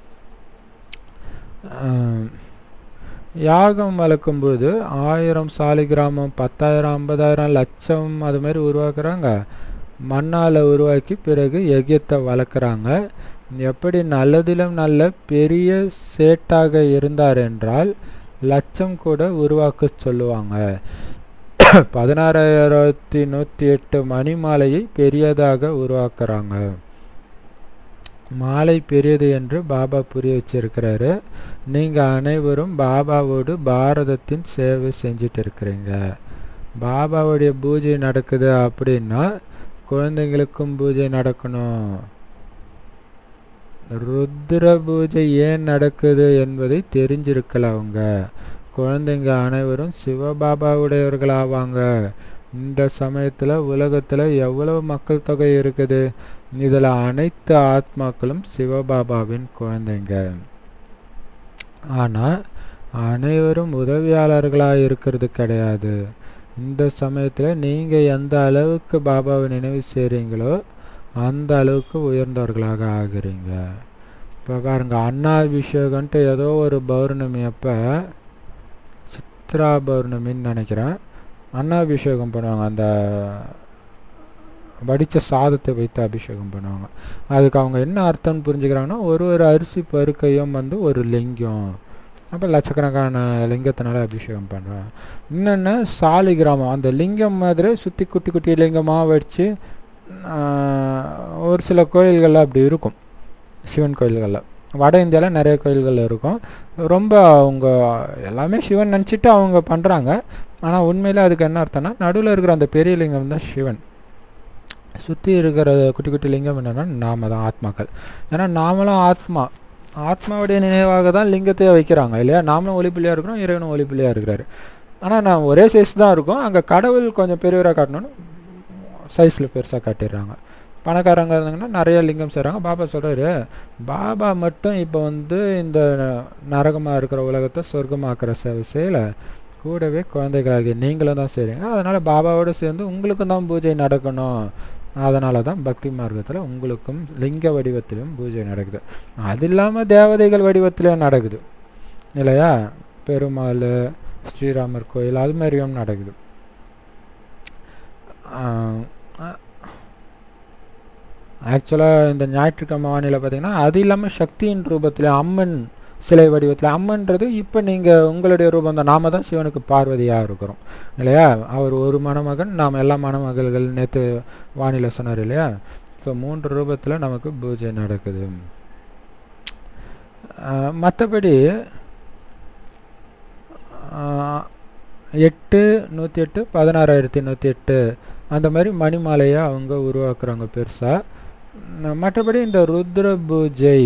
Speaker 1: யாகம் வளர்க்கும்போது ஆயிரம் சாலி கிராமம் பத்தாயிரம் ஐம்பதாயிரம் லட்சம் அது மாதிரி உருவாக்குறாங்க மண்ணால் உருவாக்கி பிறகு எகியத்தை வளர்க்குறாங்க எப்படி நல்லதிலும் நல்ல பெரிய சேட்டாக இருந்தார் என்றால் லட்சம் கூட உருவாக்க சொல்லுவாங்க பதினாறாயிரத்தி நூற்றி எட்டு மணி மாலையை பெரியதாக உருவாக்குறாங்க மாலை பெரியது என்று பாபா புரிய வச்சிருக்கிறாரு நீங்கள் அனைவரும் பாபாவோடு பாரதத்தின் சேவை செஞ்சுட்டு இருக்கிறீங்க பாபாவுடைய பூஜை நடக்குது அப்படின்னா குழந்தைங்களுக்கும் பூஜை நடக்கணும் ருத்ர பூஜை ஏன் நடக்குது என்பதை தெரிஞ்சிருக்கல அவங்க குழந்தைங்க அனைவரும் சிவபாபாவுடையவர்கள் ஆவாங்க இந்த சமயத்தில் உலகத்தில் எவ்வளவு மக்கள் தொகை இருக்குது இதில் அனைத்து ஆத்மாக்களும் சிவபாபாவின் குழந்தைங்க ஆனால் அனைவரும் உதவியாளர்களாக இருக்கிறது கிடையாது இந்த சமயத்தில் நீங்கள் எந்த அளவுக்கு பாபாவை நினைவு செய்கிறீங்களோ அந்த அளவுக்கு உயர்ந்தவர்களாக ஆகிறீங்க இப்போ பாருங்க அண்ணாபிஷேகன்ட்டு ஏதோ ஒரு பௌர்ணமி அப்போ சித்ரா பௌர்ணமின்னு நினைக்கிறேன் அன்னாபிஷேகம் பண்ணுவாங்க அந்த வடித்த சாதத்தை வைத்து அபிஷேகம் பண்ணுவாங்க அதுக்கு அவங்க என்ன அர்த்தம்னு புரிஞ்சுக்கிறாங்கன்னா ஒரு ஒரு அரிசி பருக்கையும் வந்து ஒரு லிங்கம் அப்போ லட்சக்கணக்கான லிங்கத்தினால அபிஷேகம் பண்ணுறாங்க இன்னொன்று சாலி கிராமம் அந்த லிங்கம் மாதிரி சுற்றி குட்டி குட்டி லிங்கமாக வச்சு ஒரு சில கோயில்களில் அப்படி இருக்கும் சிவன் கோயில்களில் வட இந்தியாவில் நிறைய கோயில்கள் இருக்கும் ரொம்ப அவங்க எல்லாமே சிவன் நினச்சிட்டு அவங்க பண்ணுறாங்க ஆனால் உண்மையில் அதுக்கு என்ன அர்த்தம்னா நடுவில் இருக்கிற அந்த பெரிய லிங்கம் தான் சிவன் சுற்றி இருக்கிற குட்டி குட்டி லிங்கம் என்னென்னா நாம தான் ஆத்மாக்கள் ஏன்னா நாமளும் ஆத்மா ஆத்மாவுடைய நினைவாக தான் லிங்கத்தையே வைக்கிறாங்க இல்லையா நாமளும் ஒளிப்பிள்ளையாக இருக்கிறோம் இறைவனும் ஒளிப்பிள்ளையாக இருக்கிறாரு ஆனால் நான் ஒரே சைஸ் தான் இருக்கும் அங்கே கடவுள் கொஞ்சம் பெரியவராக காட்டணும்னு சைஸில் பெருசாக காட்டிடுறாங்க பணக்காரங்க இருந்தாங்கன்னா நிறைய லிங்கம் செய்கிறாங்க பாபா சொல்கிறாரு பாபா மட்டும் இப்போ வந்து இந்த நரகமாக இருக்கிற உலகத்தை சொர்க்கமாக்குற சேவை செய்யலை கூடவே குழந்தைகளாகிய நீங்களும் தான் செய்கிறீங்க அதனால் பாபாவோடு சேர்ந்து உங்களுக்கும் தான் பூஜை நடக்கணும் அதனால தான் பக்தி மார்க்கத்தில் உங்களுக்கும் லிங்க வடிவத்திலும் பூஜை நடக்குது அது இல்லாமல் தேவதைகள் வடிவத்திலும் நடக்குது இல்லையா பெருமாள் ஸ்ரீராமர் கோயில் அது மாதிரியும் நடக்குது ஆக்சுவலாக இந்த ஞாயிற்றுக்கிழமை வானிலை பார்த்தீங்கன்னா அது இல்லாமல் சக்தியின் ரூபத்தில் அம்மன் சிலை வடிவத்தில் அம்மன்றது இப்போ நீங்கள் உங்களுடைய ரூபம் தான் நாம தான் சிவனுக்கு பார்வதியாக இருக்கிறோம் இல்லையா அவர் ஒரு மணமகன் நாம் எல்லா மணமகள்கள் நேற்று வானிலை சொன்னார் இல்லையா ஸோ மூன்று ரூபத்தில் நமக்கு பூஜை நடக்குது மற்றபடி எட்டு நூற்றி எட்டு பதினாறாயிரத்தி நூற்றி எட்டு அந்த மாதிரி மணிமாலையை அவங்க உருவாக்குறாங்க பெருசாக மற்றபடி இந்த ருத்ர பூஜை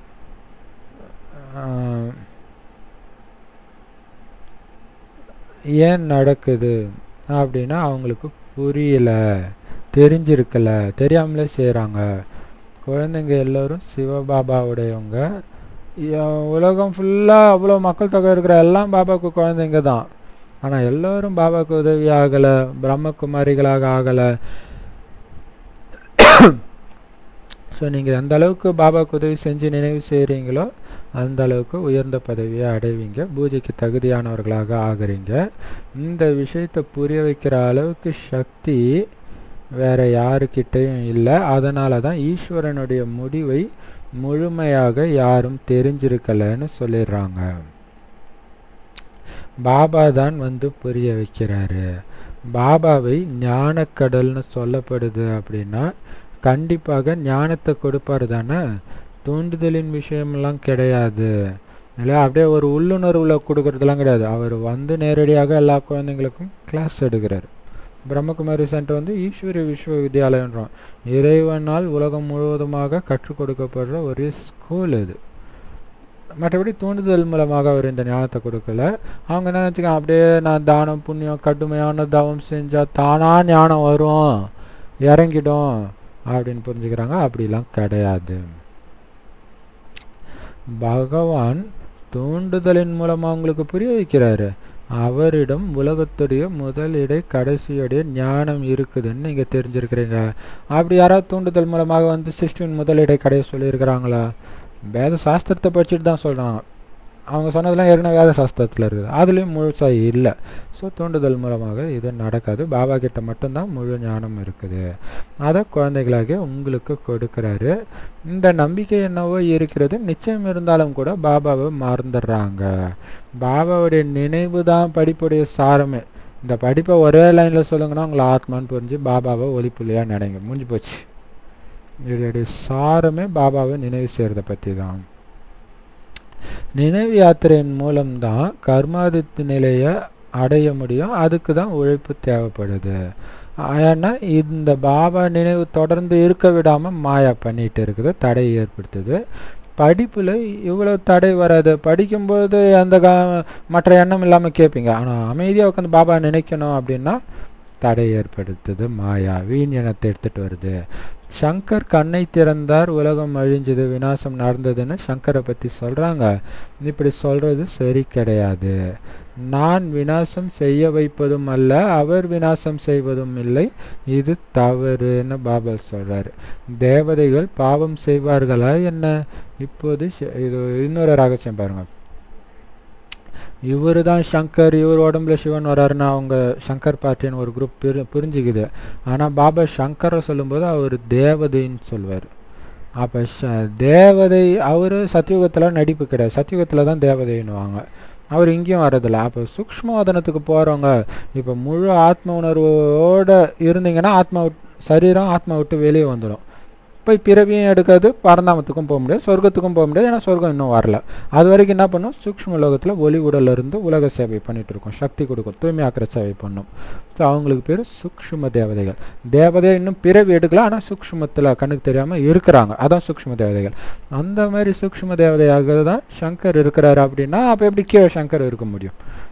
Speaker 1: ஏன் நடக்குது அப்படின்னா அவங்களுக்கு புரியல தெரிஞ்சிருக்கல தெரியாமலே செய்கிறாங்க குழந்தைங்க எல்லோரும் சிவபாபாவுடையவங்க உலகம் ஃபுல்லாக அவ்வளோ மக்கள் தொகை இருக்கிற எல்லாம் பாபாவுக்கு குழந்தைங்க தான் ஆனால் எல்லோரும் பாபாவுக்கு உதவி ஆகலை பிரம்மகுமாரிகளாக ஆகலை ஸோ நீங்கள் எந்த அளவுக்கு பாபாவுக்கு உதவி செஞ்சு நினைவு செய்கிறீங்களோ அந்த அளவுக்கு உயர்ந்த பதவியை அடைவீங்க பூஜைக்கு தகுதியானவர்களாக ஆகிறீங்க இந்த விஷயத்தை புரிய வைக்கிற அளவுக்கு சக்தி வேற யாருக்கிட்டையும் இல்லை அதனால தான் ஈஸ்வரனுடைய முடிவை முழுமையாக யாரும் தெரிஞ்சிருக்கலன்னு சொல்லிடுறாங்க பாபா தான் வந்து புரிய வைக்கிறாரு பாபாவை ஞானக்கடல்னு சொல்லப்படுது அப்படின்னா கண்டிப்பாக ஞானத்தை கொடுப்பாரு தானே தூண்டுதலின் விஷயமெல்லாம் கிடையாது இல்லை அப்படியே ஒரு உள்ளுணர்வில் கொடுக்கறதுலாம் கிடையாது அவர் வந்து நேரடியாக எல்லா குழந்தைங்களுக்கும் கிளாஸ் எடுக்கிறார் பிரம்மகுமாரி சென்டர் வந்து ஈஸ்வரி விஸ்வவித்யாலயன்றோம் இறைவனால் உலகம் முழுவதுமாக கற்றுக் கொடுக்கப்படுற ஒரு ஸ்கூல் இது மற்றபடி தூண்டுதல் மூலமாக அவர் இந்த ஞானத்தை கொடுக்கல அவங்க என்ன நினச்சிக்க அப்படியே நான் தானம் புண்ணியம் கடுமையான தவம் செஞ்சால் தானாக ஞானம் வரும் இறங்கிடும் அப்படின்னு புரிஞ்சுக்கிறாங்க அப்படிலாம் கிடையாது பகவான் தூண்டுதலின் மூலமாக அவங்களுக்கு புரிய வைக்கிறாரு அவரிடம் உலகத்துடைய முதலிடை கடைசியுடைய ஞானம் இருக்குதுன்னு நீங்கள் தெரிஞ்சிருக்கிறீங்க அப்படி யாராவது தூண்டுதல் மூலமாக வந்து சிருஷ்டின் முதலிடை கடையை சொல்லியிருக்கிறாங்களா வேத சாஸ்திரத்தை படிச்சுட்டு தான் சொல்கிறாங்க அவங்க சொன்னதெல்லாம் ஏற்கனவே வேத சாஸ்திரத்தில் இருக்குது அதுலேயும் முழுசாக இல்லை ஸோ தூண்டுதல் மூலமாக இது நடக்காது பாபா கிட்ட மட்டும்தான் முழு ஞானம் இருக்குது அதை குழந்தைகளாக உங்களுக்கு கொடுக்குறாரு இந்த நம்பிக்கை என்னவோ இருக்கிறது நிச்சயம் இருந்தாலும் கூட பாபாவை மறந்துடுறாங்க பாபாவுடைய நினைவு தான் படிப்புடைய சாரமே இந்த படிப்பை ஒரே லைனில் சொல்லுங்கன்னா உங்களை ஆத்மான்னு புரிஞ்சு பாபாவை ஒலிப்புள்ளியாக நினைங்க முடிஞ்சு போச்சு இதோடைய சாரமே பாபாவை நினைவு செய்கிறத பற்றி தான் நினைவு யாத்திரையின் மூலம்தான் கர்மாதித்த நிலையை அடைய முடியும் அதுக்கு தான் உழைப்பு தேவைப்படுது ஏன்னா இந்த பாபா நினைவு தொடர்ந்து இருக்க விடாமல் மாயா பண்ணிட்டு இருக்குது தடை ஏற்படுத்துது படிப்பில் இவ்வளோ தடை வராது படிக்கும்போது அந்த க மற்ற எண்ணம் இல்லாமல் கேட்பீங்க ஆனால் அமைதியாக உட்காந்து பாபா நினைக்கணும் அப்படின்னா தடை ஏற்படுத்துது மாயா வீண் எண்ணத்தை எடுத்துகிட்டு வருது சங்கர் கண்ணை திறந்தார் உலகம் அழிஞ்சது வினாசம் நடந்ததுன்னு சங்கரை பற்றி சொல்கிறாங்க இப்படி சொல்கிறது சரி கிடையாது நான் வினாசம் செய்ய வைப்பதும் அல்ல அவர் வினாசம் செய்வதும் இல்லை இது தவறுன்னு பாபா சொல்கிறார் தேவதைகள் பாவம் செய்வார்களா என்ன இப்போது இது இன்னொரு ரகசியம் பாருங்க இவர் தான் சங்கர் இவர் உடம்புல சிவன் வராருன்னு அவங்க சங்கர் பார்ட்டின்னு ஒரு குரூப் பிரி புரிஞ்சுக்குது ஆனால் பாபா சங்கரை சொல்லும்போது அவர் தேவதைன்னு சொல்வார் அப்போ தேவதை அவர் சத்தியுகத்தில் நடிப்பு கிடையாது சத்தியுகத்தில் தான் தேவதைன்னுவாங்க அவர் இங்கேயும் வர்றதில்ல அப்போ சூக்ஷ்மவாதனத்துக்கு போகிறவங்க இப்போ முழு ஆத்ம உணர்வோடு இருந்தீங்கன்னா ஆத்மா சரீரம் ஆத்மா விட்டு வெளியே வந்துடும் போய் பிறவியும் எடுக்காது பரந்தாமத்துக்கும் போக முடியாது சொர்க்கத்துக்கும் போக முடியாது ஏன்னா சொர்க்கம் இன்னும் வரல அது வரைக்கும் என்ன பண்ணும் சூக்ஷ்ம உலகத்தில் ஒளி உடல்ல இருந்து உலக சேவை பண்ணிட்டு இருக்கோம் சக்தி கொடுக்கும் தூய்மையாக்கிற சேவை பண்ணும் ஸோ அவங்களுக்கு பேர் சூக்ஷ்ம தேவதைகள் தேவதை இன்னும் பிறவி எடுக்கல ஆனால் சூக்ஷ்மத்தில் கண்ணுக்கு தெரியாமல் இருக்கிறாங்க அதான் சூக்ஷ்ம தேவதைகள் அந்த மாதிரி சூக்ஷ்ம தேவதையாக தான் சங்கர் இருக்கிறாரு அப்படின்னா அப்போ எப்படி கீழே சங்கர் இருக்க முடியும்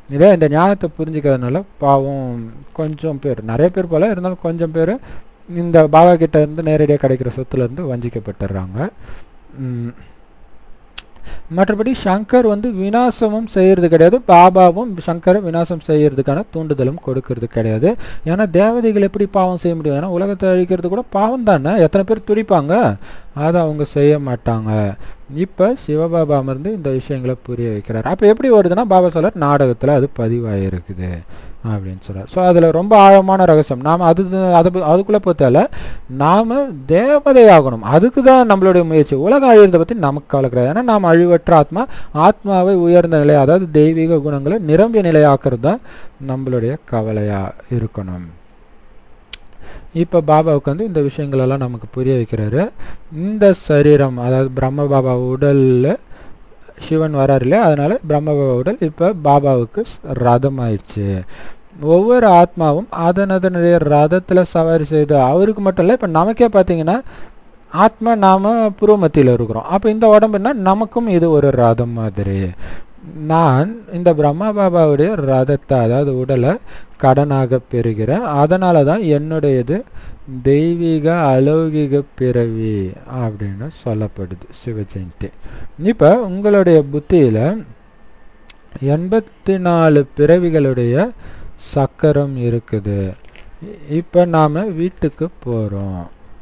Speaker 1: இதே இந்த ஞானத்தை புரிஞ்சுக்கிறதுனால பாவம் கொஞ்சம் பேர் நிறைய பேர் போல இருந்தாலும் கொஞ்சம் பேர் இந்த பாபா கிட்ட இருந்து நேரடியாக கிடைக்கிற சொத்துல இருந்து வஞ்சிக்கப்பட்டுறாங்க ம். மற்றபடி சங்கர் வந்து விநாசமும் செய்யறது கிடையாது பாபாவும் சங்கரை விநாசம் செய்யறதுக்கான தூண்டுதலும் கொடுக்கறது கிடையாது ஏன்னா தேவதைகள் எப்படி பாவம் செய்ய முடியும் ஏன்னா உலகத்தை அழிக்கிறது கூட பாவம் தானே எத்தனை பேர் துடிப்பாங்க அதை அவங்க செய்ய மாட்டாங்க இப்போ சிவபாபா அமர்ந்து இந்த விஷயங்களை புரிய வைக்கிறார் அப்போ எப்படி வருதுன்னா பாபா சொல்றார் நாடகத்தில் அது பதிவாயிருக்குது அப்படின்னு சொல்றார் ஸோ அதில் ரொம்ப ஆழமான ரகசியம் நாம் அது அது அதுக்குள்ளே பார்த்தால நாம் தேவதை ஆகணும் அதுக்கு தான் நம்மளுடைய முயற்சி உலகம் அழியறதை பற்றி நமக்கு கவலை கிடையாது ஏன்னா நாம் அழிவற்ற ஆத்மா ஆத்மாவை உயர்ந்த நிலை அதாவது தெய்வீக குணங்களை நிரம்பிய நிலையாக்குறது தான் நம்மளுடைய கவலையாக இருக்கணும் இப்போ பாபாவுக்கு வந்து இந்த விஷயங்களெல்லாம் நமக்கு புரிய வைக்கிறாரு இந்த சரீரம் அதாவது பிரம்ம பாபா உடலில் சிவன் வராரு இல்லையா அதனால பிரம்ம பாபா உடல் இப்போ பாபாவுக்கு ஸ்- ரதம் ஆயிடுச்சு ஒவ்வொரு ஆத்மாவும் அதன் அதனுடைய ரதத்தில் சவாரி செய்து அவருக்கு மட்டும் இல்லை இப்போ நமக்கே பார்த்தீங்கன்னா ஆத்மா நாம புருவமத்தியில் இருக்கிறோம் அப்போ இந்த உடம்புனா நமக்கும் இது ஒரு ரதம் மாதிரி நான் இந்த பிரம்மா பாபாவுடைய ரதத்தை அதாவது உடலை கடனாக பெறுகிறேன் அதனால தான் என்னுடையது தெய்வீக அலௌகிக பிறவி அப்படின்னு சொல்லப்படுது சிவஜெயந்தி இப்போ உங்களுடைய புத்தியில் எண்பத்தி நாலு பிறவிகளுடைய சக்கரம் இருக்குது இப்போ நாம் வீட்டுக்கு போகிறோம்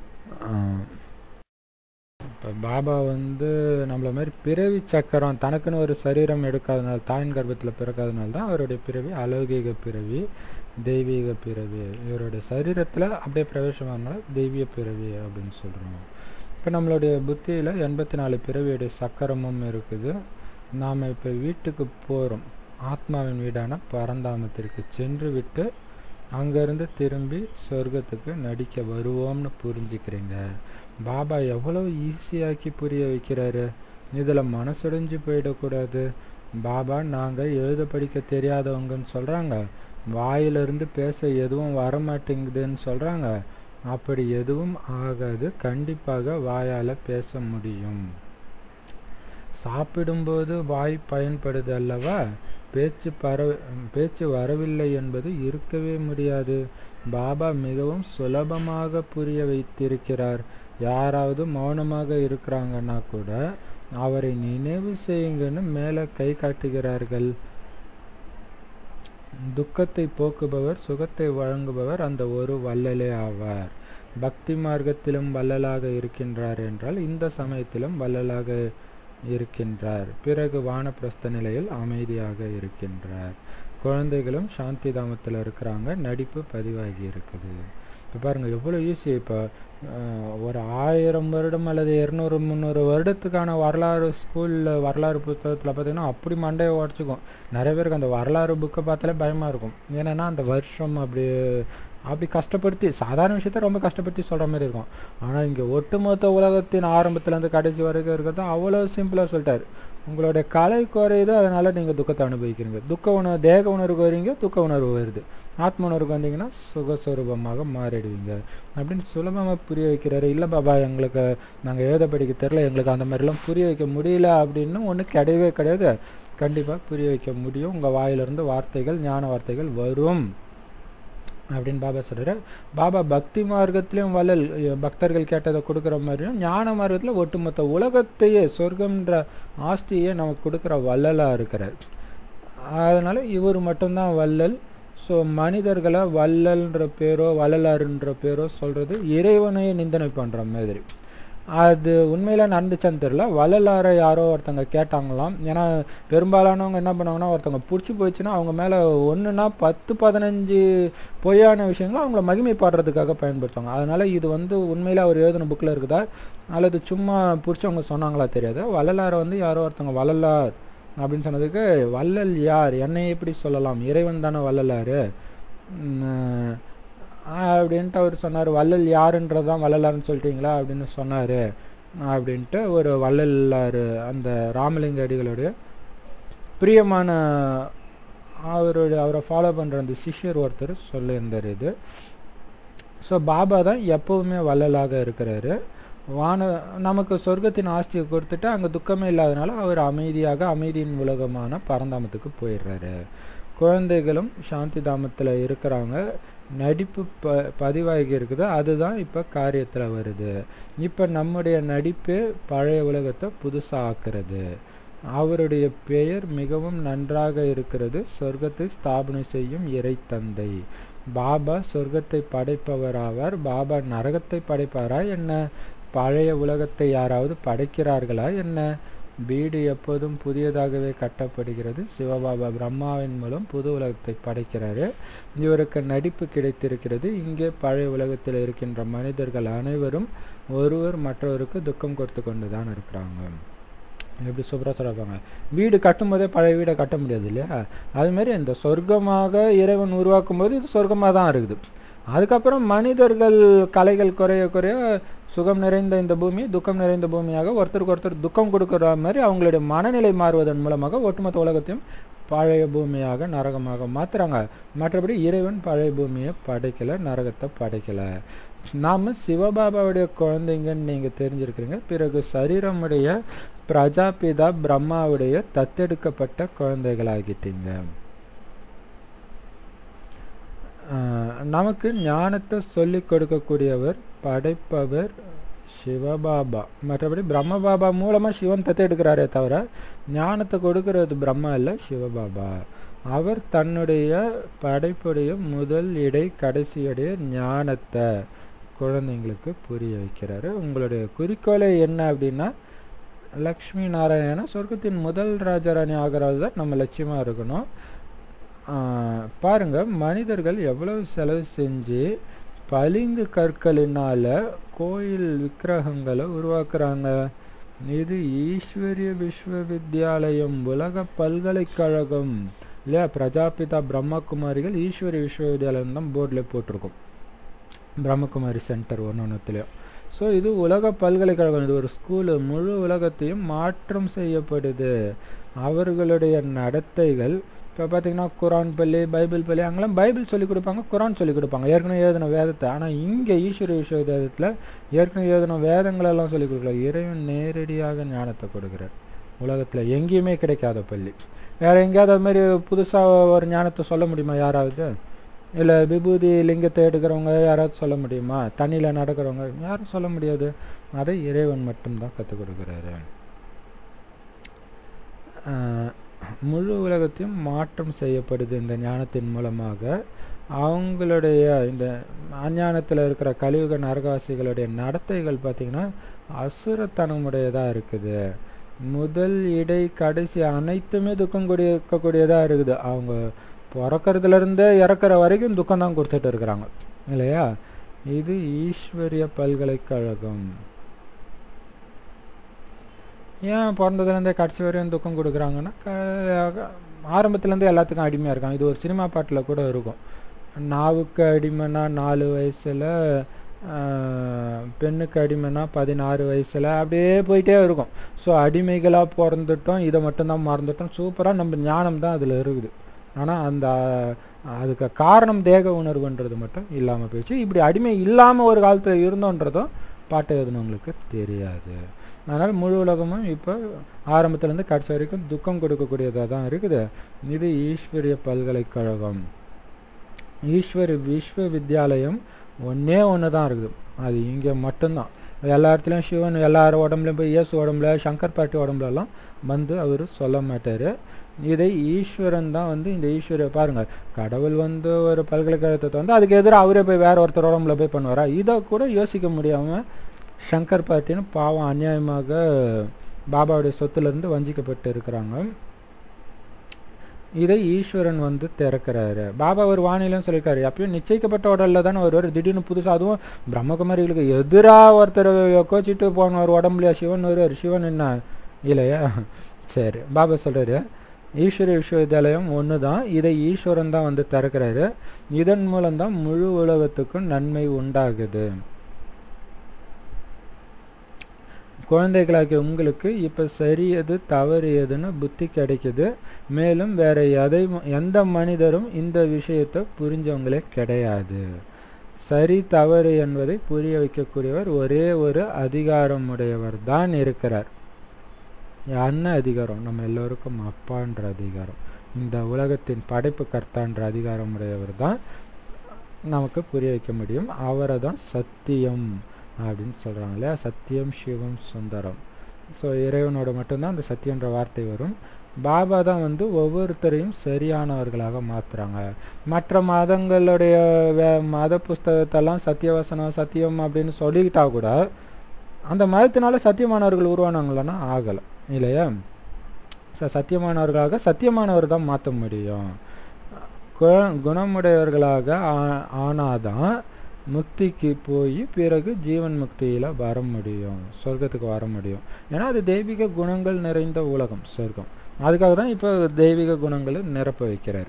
Speaker 1: இப்போ பாபா வந்து நம்மள மாதிரி பிறவி சக்கரம் தனக்குன்னு ஒரு சரீரம் எடுக்காதனால தாயின் கர்ப்பத்தில் பிறக்காதனால தான் அவருடைய பிறவி அலௌகிக பிறவி தெய்வீக பிறவி இவருடைய சரீரத்தில் அப்படியே பிரவேசமானால தெய்வீக பிறவி அப்படின்னு சொல்கிறோம் இப்போ நம்மளுடைய புத்தியில் எண்பத்தி நாலு பிறவியுடைய சக்கரமும் இருக்குது நாம் இப்போ வீட்டுக்கு போகிறோம் ஆத்மாவின் வீடான பரந்தாமத்திற்கு சென்று விட்டு அங்கேருந்து திரும்பி சொர்க்கத்துக்கு நடிக்க வருவோம்னு புரிஞ்சுக்கிறீங்க பாபா எவ்வளோ ஈஸியாக்கி புரிய வைக்கிறாரு இதில் மனசுடைஞ்சு போயிடக்கூடாது பாபா நாங்கள் எழுத படிக்க தெரியாதவங்கன்னு சொல்கிறாங்க வாயிலிருந்து பேச எதுவும் வரமாட்டேங்குதுன்னு சொல்கிறாங்க அப்படி எதுவும் ஆகாது கண்டிப்பாக வாயால் பேச முடியும் சாப்பிடும்போது வாய் பயன்படுது அல்லவா பேச்சு பர பேச்சு வரவில்லை என்பது இருக்கவே முடியாது பாபா மிகவும் சுலபமாக புரிய வைத்திருக்கிறார் யாராவது மௌனமாக இருக்கிறாங்கன்னா கூட அவரை நினைவு செய்யுங்கன்னு மேலே கை காட்டுகிறார்கள் துக்கத்தை போக்குபவர் சுகத்தை வழங்குபவர் அந்த ஒரு வள்ளலே ஆவார் பக்தி மார்க்கத்திலும் வள்ளலாக இருக்கின்றார் என்றால் இந்த சமயத்திலும் வள்ளலாக இருக்கின்றார் பிறகு வானப்பிரஸ்த நிலையில் அமைதியாக இருக்கின்றார் குழந்தைகளும் சாந்தி தாமத்தில் இருக்கிறாங்க நடிப்பு பதிவாகி இருக்குது இப்போ பாருங்க எவ்வளோ ஈஸி இப்போ ஒரு ஆயிரம் வருடம் அல்லது இரநூறு முந்நூறு வருடத்துக்கான வரலாறு ஸ்கூலில் வரலாறு புத்தகத்தில் பார்த்தீங்கன்னா அப்படி மண்டையை உடச்சிக்கும் நிறைய பேருக்கு அந்த வரலாறு புக்கை பார்த்தாலே பயமாக இருக்கும் ஏன்னா அந்த வருஷம் அப்படி அப்படி கஷ்டப்படுத்தி சாதாரண விஷயத்த ரொம்ப கஷ்டப்படுத்தி சொல்கிற மாதிரி இருக்கும் ஆனால் இங்கே ஒட்டுமொத்த உலகத்தின் ஆரம்பத்துலேருந்து கடைசி வரைக்கும் இருக்கிறது அவ்வளோ சிம்பிளாக சொல்லிட்டாரு உங்களுடைய கலை குறையுது அதனால நீங்கள் துக்கத்தை அனுபவிக்கிறீங்க துக்க உணர்வு தேக உணர்வுக்கு வரீங்க துக்க உணர்வு வருது ஆத்ம உணர்வுக்கு வந்தீங்கன்னா சுகஸ்வரூபமாக மாறிடுவீங்க அப்படின்னு சுலபமாக புரிய வைக்கிறாரு இல்லை பாபா எங்களுக்கு நாங்கள் எழுத படிக்க தெரில எங்களுக்கு அந்த மாதிரிலாம் புரிய வைக்க முடியல அப்படின்னு ஒன்றும் கிடையவே கிடையாது கண்டிப்பாக புரிய வைக்க முடியும் உங்கள் வாயிலிருந்து வார்த்தைகள் ஞான வார்த்தைகள் வரும் அப்படின்னு பாபா சொல்கிறாரு பாபா பக்தி மார்க்கத்திலையும் வள்ளல் பக்தர்கள் கேட்டதை கொடுக்குற மாதிரியும் ஞான மார்க்கத்தில் ஒட்டுமொத்த உலகத்தையே சொர்க்கம்ன்ற ஆஸ்தியை நமக்கு கொடுக்குற வள்ளலாக இருக்கிறார் அதனால் இவர் மட்டும்தான் வள்ளல் ஸோ மனிதர்களை வள்ளல்ன்ற பேரோ வள்ளலாருன்ற பேரோ சொல்கிறது இறைவனையே நிந்தனை பண்ணுற மாதிரி அது உண்மையில் நடந்துச்சான்னு தெரில வள்ளலாரை யாரோ ஒருத்தங்க கேட்டாங்களாம் ஏன்னா பெரும்பாலானவங்க என்ன பண்ணுவாங்கன்னா ஒருத்தவங்க பிடிச்சி போயிடுச்சுன்னா அவங்க மேலே ஒன்றுனா பத்து பதினஞ்சு பொய்யான விஷயங்களை அவங்கள மகிமை பாடுறதுக்காக பயன்படுத்துவாங்க அதனால் இது வந்து உண்மையில் அவர் எழுதின புக்கில் இருக்குதா அல்லது சும்மா பிடிச்சவங்க சொன்னாங்களா தெரியாது வள்ளலாரை வந்து யாரோ ஒருத்தவங்க வள்ளலார் அப்படின்னு சொன்னதுக்கு வள்ளல் யார் என்னை எப்படி சொல்லலாம் இறைவன் தானே வள்ளலார் அப்படின்ட்டு அவர் சொன்னார் வள்ளல் யாருன்றதான் வள்ளலார்னு சொல்லிட்டீங்களா அப்படின்னு சொன்னார் அப்படின்ட்டு ஒரு வள்ளலார் அந்த ராமலிங்க அடிகளுடைய பிரியமான அவருடைய அவரை ஃபாலோ பண்ணுற அந்த சிஷ்யர் ஒருத்தர் சொல்லியிருந்தார் இது ஸோ பாபா தான் எப்போவுமே வள்ளலாக இருக்கிறாரு வான நமக்கு சொர்க்கத்தின் ஆஸ்தியை கொடுத்துட்டு அங்கே துக்கமே இல்லாதனால அவர் அமைதியாக அமைதியின் உலகமான பரந்தாமத்துக்கு போயிடுறாரு குழந்தைகளும் சாந்தி தாமத்தில் இருக்கிறாங்க நடிப்பு ப பதிவாகி இருக்குது அதுதான் இப்போ காரியத்தில் வருது இப்போ நம்முடைய நடிப்பே பழைய உலகத்தை புதுசாக ஆக்குறது அவருடைய பெயர் மிகவும் நன்றாக இருக்கிறது சொர்க்கத்தை ஸ்தாபனை செய்யும் இறை தந்தை பாபா சொர்க்கத்தை படைப்பவராவார் பாபா நரகத்தை படைப்பாரா என்ன பழைய உலகத்தை யாராவது படைக்கிறார்களா என்ன வீடு எப்போதும் புதியதாகவே கட்டப்படுகிறது சிவபாபா பிரம்மாவின் மூலம் புது உலகத்தை படைக்கிறாரு இவருக்கு நடிப்பு கிடைத்திருக்கிறது இங்கே பழைய உலகத்தில் இருக்கின்ற மனிதர்கள் அனைவரும் ஒருவர் மற்றவருக்கு துக்கம் கொடுத்து கொண்டு தான் இருக்கிறாங்க எப்படி சூப்பராக சொல்லிருப்பாங்க வீடு கட்டும் போதே பழைய வீடை கட்ட முடியாது இல்லையா அதுமாரி இந்த சொர்க்கமாக இறைவன் உருவாக்கும் போது இது சொர்க்கமாக தான் இருக்குது அதுக்கப்புறம் மனிதர்கள் கலைகள் குறைய குறைய சுகம் நிறைந்த இந்த பூமி துக்கம் நிறைந்த பூமியாக ஒருத்தருக்கு ஒருத்தர் துக்கம் கொடுக்குற மாதிரி அவங்களுடைய மனநிலை மாறுவதன் மூலமாக ஒட்டுமொத்த உலகத்தையும் பழைய பூமியாக நரகமாக மாத்துறாங்க மற்றபடி இறைவன் பழைய பூமியை படைக்கல நரகத்தை படைக்கல நாம சிவபாபாவுடைய குழந்தைங்கன்னு நீங்க தெரிஞ்சிருக்கிறீங்க பிறகு சரீரமுடைய பிரஜாபிதா பிரம்மாவுடைய தத்தெடுக்கப்பட்ட குழந்தைகளாகிட்டீங்க நமக்கு ஞானத்தை சொல்லி கொடுக்கக்கூடியவர் படைப்பவர் சிவபாபா மற்றபடி பிரம்ம பாபா மூலமாக சிவன் தத்து எடுக்கிறாரே தவிர ஞானத்தை கொடுக்கறது பிரம்மா இல்லை சிவபாபா அவர் தன்னுடைய படைப்புடைய முதல் இடை கடைசியுடைய ஞானத்தை குழந்தைங்களுக்கு புரிய வைக்கிறாரு உங்களுடைய குறிக்கோளை என்ன அப்படின்னா லக்ஷ்மி நாராயண சொர்க்கத்தின் முதல் ராஜாராணி ஆகிறது தான் நம்ம லட்சியமாக இருக்கணும் பாருங்க மனிதர்கள் எவ்வளவு செலவு செஞ்சு பளிங்கு கற்களினால கோயில் விக்கிரகங்களை உருவாக்குறாங்க இது ஈஸ்வரிய விஸ்வவித்யாலயம் உலக பல்கலைக்கழகம் இல்லையா பிரஜாபிதா பிரம்மகுமாரிகள் ஈஸ்வரிய விஸ்வவித்யாலயம் தான் போர்டில் போட்டிருக்கோம் பிரம்மகுமாரி சென்டர் ஒன்று ஒன்றுத்துலேயும் ஸோ இது உலக பல்கலைக்கழகம் இது ஒரு ஸ்கூலு முழு உலகத்தையும் மாற்றம் செய்யப்படுது அவர்களுடைய நடத்தைகள் இப்போ பார்த்தீங்கன்னா குரான் பள்ளி பைபிள் பள்ளி அங்கெல்லாம் பைபிள் சொல்லிக் கொடுப்பாங்க குரான் சொல்லிக் கொடுப்பாங்க ஏற்கனவே எழுதின வேதத்தை ஆனால் இங்கே ஈஸ்வர விஸ்வவித்யாலயத்தில் ஏற்கனவே எழுதின வேதங்களெல்லாம் சொல்லிக் கொடுக்கல இறைவன் நேரடியாக ஞானத்தை கொடுக்குறார் உலகத்தில் எங்கேயுமே கிடைக்காத பள்ளி வேறு எங்கேயாவது அது மாதிரி புதுசாக ஒரு ஞானத்தை சொல்ல முடியுமா யாராவது இல்லை விபூதி லிங்கத்தை எடுக்கிறவங்க யாராவது சொல்ல முடியுமா தண்ணியில் நடக்கிறவங்க யாரும் சொல்ல முடியாது அதை இறைவன் மட்டும்தான் கற்றுக் கொடுக்குறாரு முழு உலகத்தையும் மாற்றம் செய்யப்படுது இந்த ஞானத்தின் மூலமாக அவங்களுடைய இந்த அஞ்ஞானத்தில் இருக்கிற கலியுக நரகவாசிகளுடைய நடத்தைகள் பார்த்திங்கன்னா அசுரத்தனமுடையதாக இருக்குது முதல் இடை கடைசி அனைத்துமே துக்கம் கொடுக்கக்கூடியதாக இருக்குது அவங்க பிறக்கிறதுலேருந்தே இறக்குற வரைக்கும் துக்கம் தான் கொடுத்துட்டு இருக்கிறாங்க இல்லையா இது ஈஸ்வரிய பல்கலைக்கழகம் ஏன் பிறந்ததுலேருந்தே கடைசி வரையும் துக்கம் கொடுக்குறாங்கன்னா ஆரம்பத்துலேருந்தே எல்லாத்துக்கும் அடிமையாக இருக்காங்க இது ஒரு சினிமா பாட்டில் கூட இருக்கும் நாவுக்கு அடிமைனா நாலு வயசில் பெண்ணுக்கு அடிமைனா பதினாறு வயசில் அப்படியே போயிட்டே இருக்கும் ஸோ அடிமைகளாக பிறந்துட்டோம் இதை மட்டும்தான் மறந்துட்டோம் சூப்பராக நம்ம ஞானம் தான் அதில் இருக்குது ஆனால் அந்த அதுக்கு காரணம் தேக உணர்வுன்றது மட்டும் இல்லாமல் போயிடுச்சு இப்படி அடிமை இல்லாமல் ஒரு காலத்தில் இருந்தோன்றதும் பாட்டு எழுதுனவங்களுக்கு தெரியாது அதனால் முழு உலகமும் இப்போ ஆரம்பத்துலேருந்து கடைசி வரைக்கும் துக்கம் கொடுக்கக்கூடியதாக தான் இருக்குது இது ஈஸ்வரிய பல்கலைக்கழகம் ஈஸ்வரி விஸ்வ வித்யாலயம் ஒன்றே ஒன்று தான் இருக்குது அது இங்கே மட்டும்தான் எல்லா இடத்துலையும் சிவன் எல்லார் உடம்புலையும் போய் இயேசு உடம்புல சங்கர் பாட்டி உடம்புலலாம் வந்து அவர் சொல்ல மாட்டார் இதை ஈஸ்வரன் தான் வந்து இந்த ஈஸ்வர பாருங்க கடவுள் வந்து ஒரு பல்கலைக்கழகத்தை வந்து அதுக்கு எதிராக அவரே போய் வேற ஒருத்தர் உடம்புல போய் பண்ணுவாரா இதை கூட யோசிக்க முடியாமல் சங்கர் பாட்டின்னு பாவம் அநியாயமாக பாபாவுடைய சொத்துலேருந்து வஞ்சிக்கப்பட்டு இருக்கிறாங்க இதை ஈஸ்வரன் வந்து திறக்கிறாரு பாபா ஒரு வானிலையும் சொல்லியிருக்காரு எப்பயும் நிச்சயிக்கப்பட்ட உடல்ல தானே வருவார் திடீர்னு புதுசாக அதுவும் பிரம்மகுமாரிகளுக்கு எதிராக ஒருத்தர் கோச்சிட்டு போன ஒரு உடம்புலையா சிவன் வருவார் சிவன் என்ன இல்லையா சரி பாபா சொல்றாரு ஈஸ்வர விஸ்வவித்யாலயம் ஒன்று தான் இதை ஈஸ்வரன் தான் வந்து திறக்கிறாரு இதன் மூலம்தான் முழு உலகத்துக்கும் நன்மை உண்டாகுது குழந்தைகளாகிய உங்களுக்கு இப்போ சரி எது தவறு எதுன்னு புத்தி கிடைக்குது மேலும் வேற எதை எந்த மனிதரும் இந்த விஷயத்தை புரிஞ்சவங்களே கிடையாது சரி தவறு என்பதை புரிய வைக்கக்கூடியவர் ஒரே ஒரு அதிகாரம் உடையவர் தான் இருக்கிறார் என்ன அதிகாரம் நம்ம எல்லோருக்கும் அப்பான்ற அதிகாரம் இந்த உலகத்தின் படைப்பு கர்த்தான்ற அதிகாரமுடையவர் தான் நமக்கு புரிய வைக்க முடியும் அவரை தான் சத்தியம் அப்படின்னு சொல்கிறாங்க இல்லையா சத்தியம் சிவம் சுந்தரம் ஸோ இறைவனோட மட்டும்தான் அந்த சத்தியன்ற வார்த்தை வரும் பாபா தான் வந்து ஒவ்வொருத்தரையும் சரியானவர்களாக மாற்றுறாங்க மற்ற மதங்களுடைய வே மத புஸ்தகத்தெல்லாம் சத்தியவசனம் சத்தியம் அப்படின்னு சொல்லிக்கிட்டா கூட அந்த மதத்தினால சத்தியமானவர்கள் உருவானாங்களான்னா ஆகலை இல்லையா ச சத்தியமானவர்களாக சத்தியமானவர் தான் மாற்ற முடியும் கு- குணமுடையவர்களாக ஆ- ஆனாதான் முக்திக்கு போய் பிறகு ஜீவன் முக்தியில் வர முடியும் சொர்க்கத்துக்கு வர முடியும் ஏன்னா அது தெய்வீக குணங்கள் நிறைந்த உலகம் சொர்க்கம் அதுக்காக தான் இப்போ தெய்வீக குணங்களை நிரப்ப வைக்கிறார்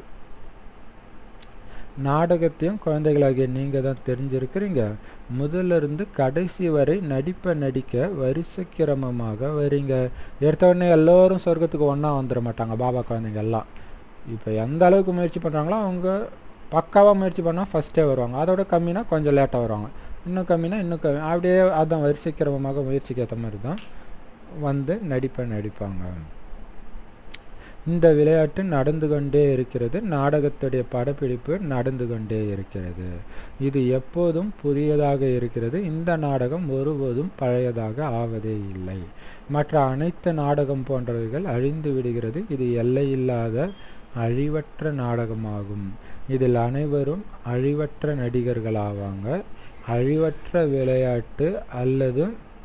Speaker 1: நாடகத்தையும் குழந்தைகளாகிய நீங்கள் தான் தெரிஞ்சிருக்கிறீங்க முதல்ல இருந்து கடைசி வரை நடிப்பை நடிக்க வரிசை கிரமமாக வரீங்க எடுத்த உடனே எல்லோரும் சொர்க்கத்துக்கு ஒன்றா வந்துட மாட்டாங்க பாபா குழந்தைங்க எல்லாம் இப்போ எந்த அளவுக்கு முயற்சி பண்ணுறாங்களோ அவங்க பக்காவாக முயற்சி பண்ணால் ஃபஸ்ட்டே வருவாங்க அதோட கம்மினா கொஞ்சம் லேட்டாக வருவாங்க இன்னும் கம்மினா இன்னும் கம்மி அப்படியே அதான் வரிசை கிரமமாக முயற்சிக்கு ஏற்ற மாதிரி தான் வந்து நடிப்பை நடிப்பாங்க இந்த விளையாட்டு நடந்து கொண்டே இருக்கிறது நாடகத்துடைய படப்பிடிப்பு நடந்து கொண்டே இருக்கிறது இது எப்போதும் புதியதாக இருக்கிறது இந்த நாடகம் ஒருபோதும் பழையதாக ஆவதே இல்லை மற்ற அனைத்து நாடகம் போன்றவைகள் அழிந்து விடுகிறது இது எல்லையில்லாத அழிவற்ற நாடகமாகும் இதில் அனைவரும் அழிவற்ற நடிகர்களாவாங்க அழிவற்ற விளையாட்டு அல்லது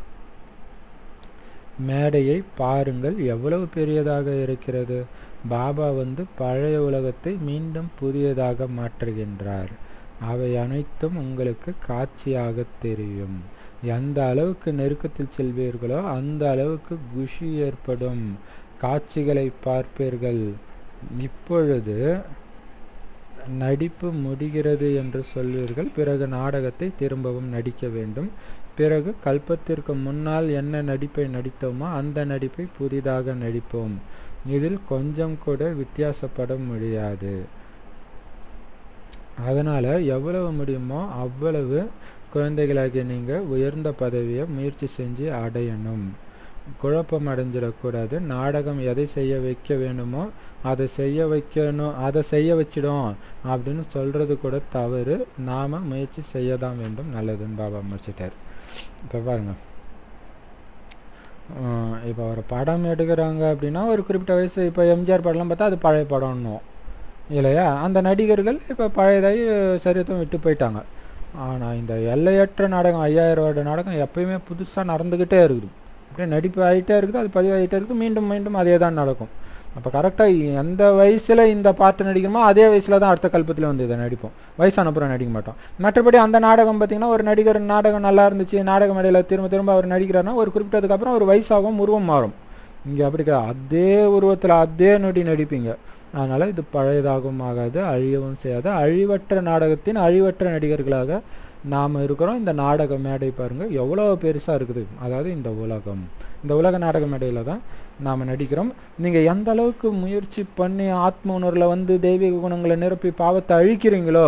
Speaker 1: மேடையை பாருங்கள் எவ்வளவு பெரியதாக இருக்கிறது பாபா வந்து பழைய உலகத்தை மீண்டும் புதியதாக மாற்றுகின்றார் அவை அனைத்தும் உங்களுக்கு காட்சியாக தெரியும் எந்த அளவுக்கு நெருக்கத்தில் செல்வீர்களோ அந்த அளவுக்கு குஷி ஏற்படும் காட்சிகளை பார்ப்பீர்கள் இப்பொழுது நடிப்பு முடிகிறது என்று சொல்வீர்கள் பிறகு நாடகத்தை திரும்பவும் நடிக்க வேண்டும் பிறகு கல்பத்திற்கு முன்னால் என்ன நடிப்பை நடித்தோமோ அந்த நடிப்பை புதிதாக நடிப்போம் இதில் கொஞ்சம் கூட வித்தியாசப்பட முடியாது அதனால எவ்வளவு முடியுமோ அவ்வளவு குழந்தைகளாகிய நீங்க உயர்ந்த பதவியை முயற்சி செஞ்சு அடையணும் குழப்பம் அடைஞ்சிடக்கூடாது நாடகம் எதை செய்ய வைக்க வேணுமோ அதை செய்ய வைக்கணும் அதை செய்ய வச்சிடும் அப்படின்னு சொல்றது கூட தவறு நாம முயற்சி செய்ய தான் வேண்டும் நல்லதுன்னு பாபா முடிச்சிட்டார் இப்போ பாருங்க இப்போ ஒரு படம் எடுக்கிறாங்க அப்படின்னா ஒரு குறிப்பிட்ட வயசு இப்போ எம்ஜிஆர் படம்லாம் பார்த்தா அது பழைய படம்னுவோம் இல்லையா அந்த நடிகர்கள் இப்போ பழையதாகி சரியத்தும் விட்டு போயிட்டாங்க ஆனால் இந்த எல்லையற்ற நாடகம் ஐயாயிரம் வருட நாடகம் எப்பயுமே புதுசாக நடந்துக்கிட்டே இருக்குது அப்படியே நடிப்பு ஆகிட்டே இருக்குது அது பதிவாகிட்டே இருக்குது மீண்டும் மீண்டும் அதே தான் நடக்கும் அப்போ கரெக்டாக எந்த வயசில் இந்த பாட்டு நடிக்கணுமோ அதே வயசில் தான் அடுத்த கல்பத்தில் வந்து இதை நடிப்போம் வயசான அப்புறம் நடிக்க மாட்டோம் மற்றபடி அந்த நாடகம் பார்த்தீங்கன்னா ஒரு நடிகர் நாடகம் நல்லா இருந்துச்சு நாடக மேடையில் திரும்ப திரும்ப அவர் நடிக்கிறாருன்னா ஒரு குறிப்பிட்டதுக்கு அப்புறம் ஒரு வயசாகும் உருவம் மாறும் இங்கே அப்படி கிடையாது அதே உருவத்தில் அதே நொடி நடிப்பீங்க அதனால் இது பழையதாகவும் ஆகாது அழியவும் செய்யாது அழிவற்ற நாடகத்தின் அழிவற்ற நடிகர்களாக நாம் இருக்கிறோம் இந்த நாடக மேடை பாருங்கள் எவ்வளோ பெருசாக இருக்குது அதாவது இந்த உலகம் இந்த உலக நாடக மேடையில் தான் நாம் நடிக்கிறோம் நீங்கள் எந்த அளவுக்கு முயற்சி பண்ணி ஆத்ம உணர்வில் வந்து தெய்வீக குணங்களை நிரப்பி பாவத்தை அழிக்கிறீங்களோ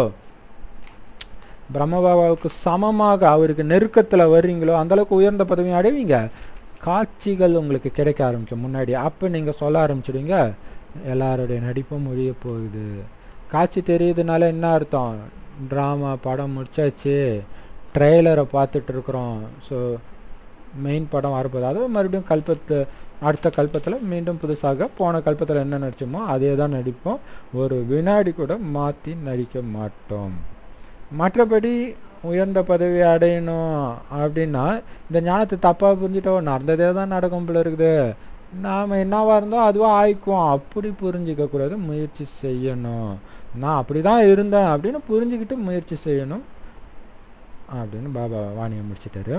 Speaker 1: பிரம்மபாபாவுக்கு சமமாக அவருக்கு நெருக்கத்தில் வர்றீங்களோ அந்த அளவுக்கு உயர்ந்த பதவியும் அடைவீங்க காட்சிகள் உங்களுக்கு கிடைக்க ஆரம்பிக்கும் முன்னாடி அப்போ நீங்கள் சொல்ல ஆரம்பிச்சிடுவீங்க எல்லாருடைய நடிப்பும் ஒழிய போகுது காட்சி தெரியுதுனால என்ன அர்த்தம் ட்ராமா படம் முடிச்சாச்சு ட்ரெய்லரை பார்த்துட்டு இருக்கிறோம் ஸோ மெயின் படம் வரப்போகுது அதாவது மறுபடியும் கல்பத்து அடுத்த கல்பத்தில் மீண்டும் புதுசாக போன கல்பத்தில் என்ன நடிச்சோமோ அதே தான் நடிப்போம் ஒரு வினாடி கூட மாற்றி நடிக்க மாட்டோம் மற்றபடி உயர்ந்த பதவி அடையணும் அப்படின்னா இந்த ஞானத்தை தப்பாக புரிஞ்சுட்டோம் நடந்ததே தான் நடக்கும் போல இருக்குது நாம் என்னவா இருந்தோம் அதுவாக ஆயிக்குவோம் அப்படி புரிஞ்சிக்க கூடாது முயற்சி செய்யணும் நான் அப்படி தான் இருந்தேன் அப்படின்னு புரிஞ்சுக்கிட்டு முயற்சி செய்யணும் அப்படின்னு பாபா வாணியை முடிச்சிட்டாரு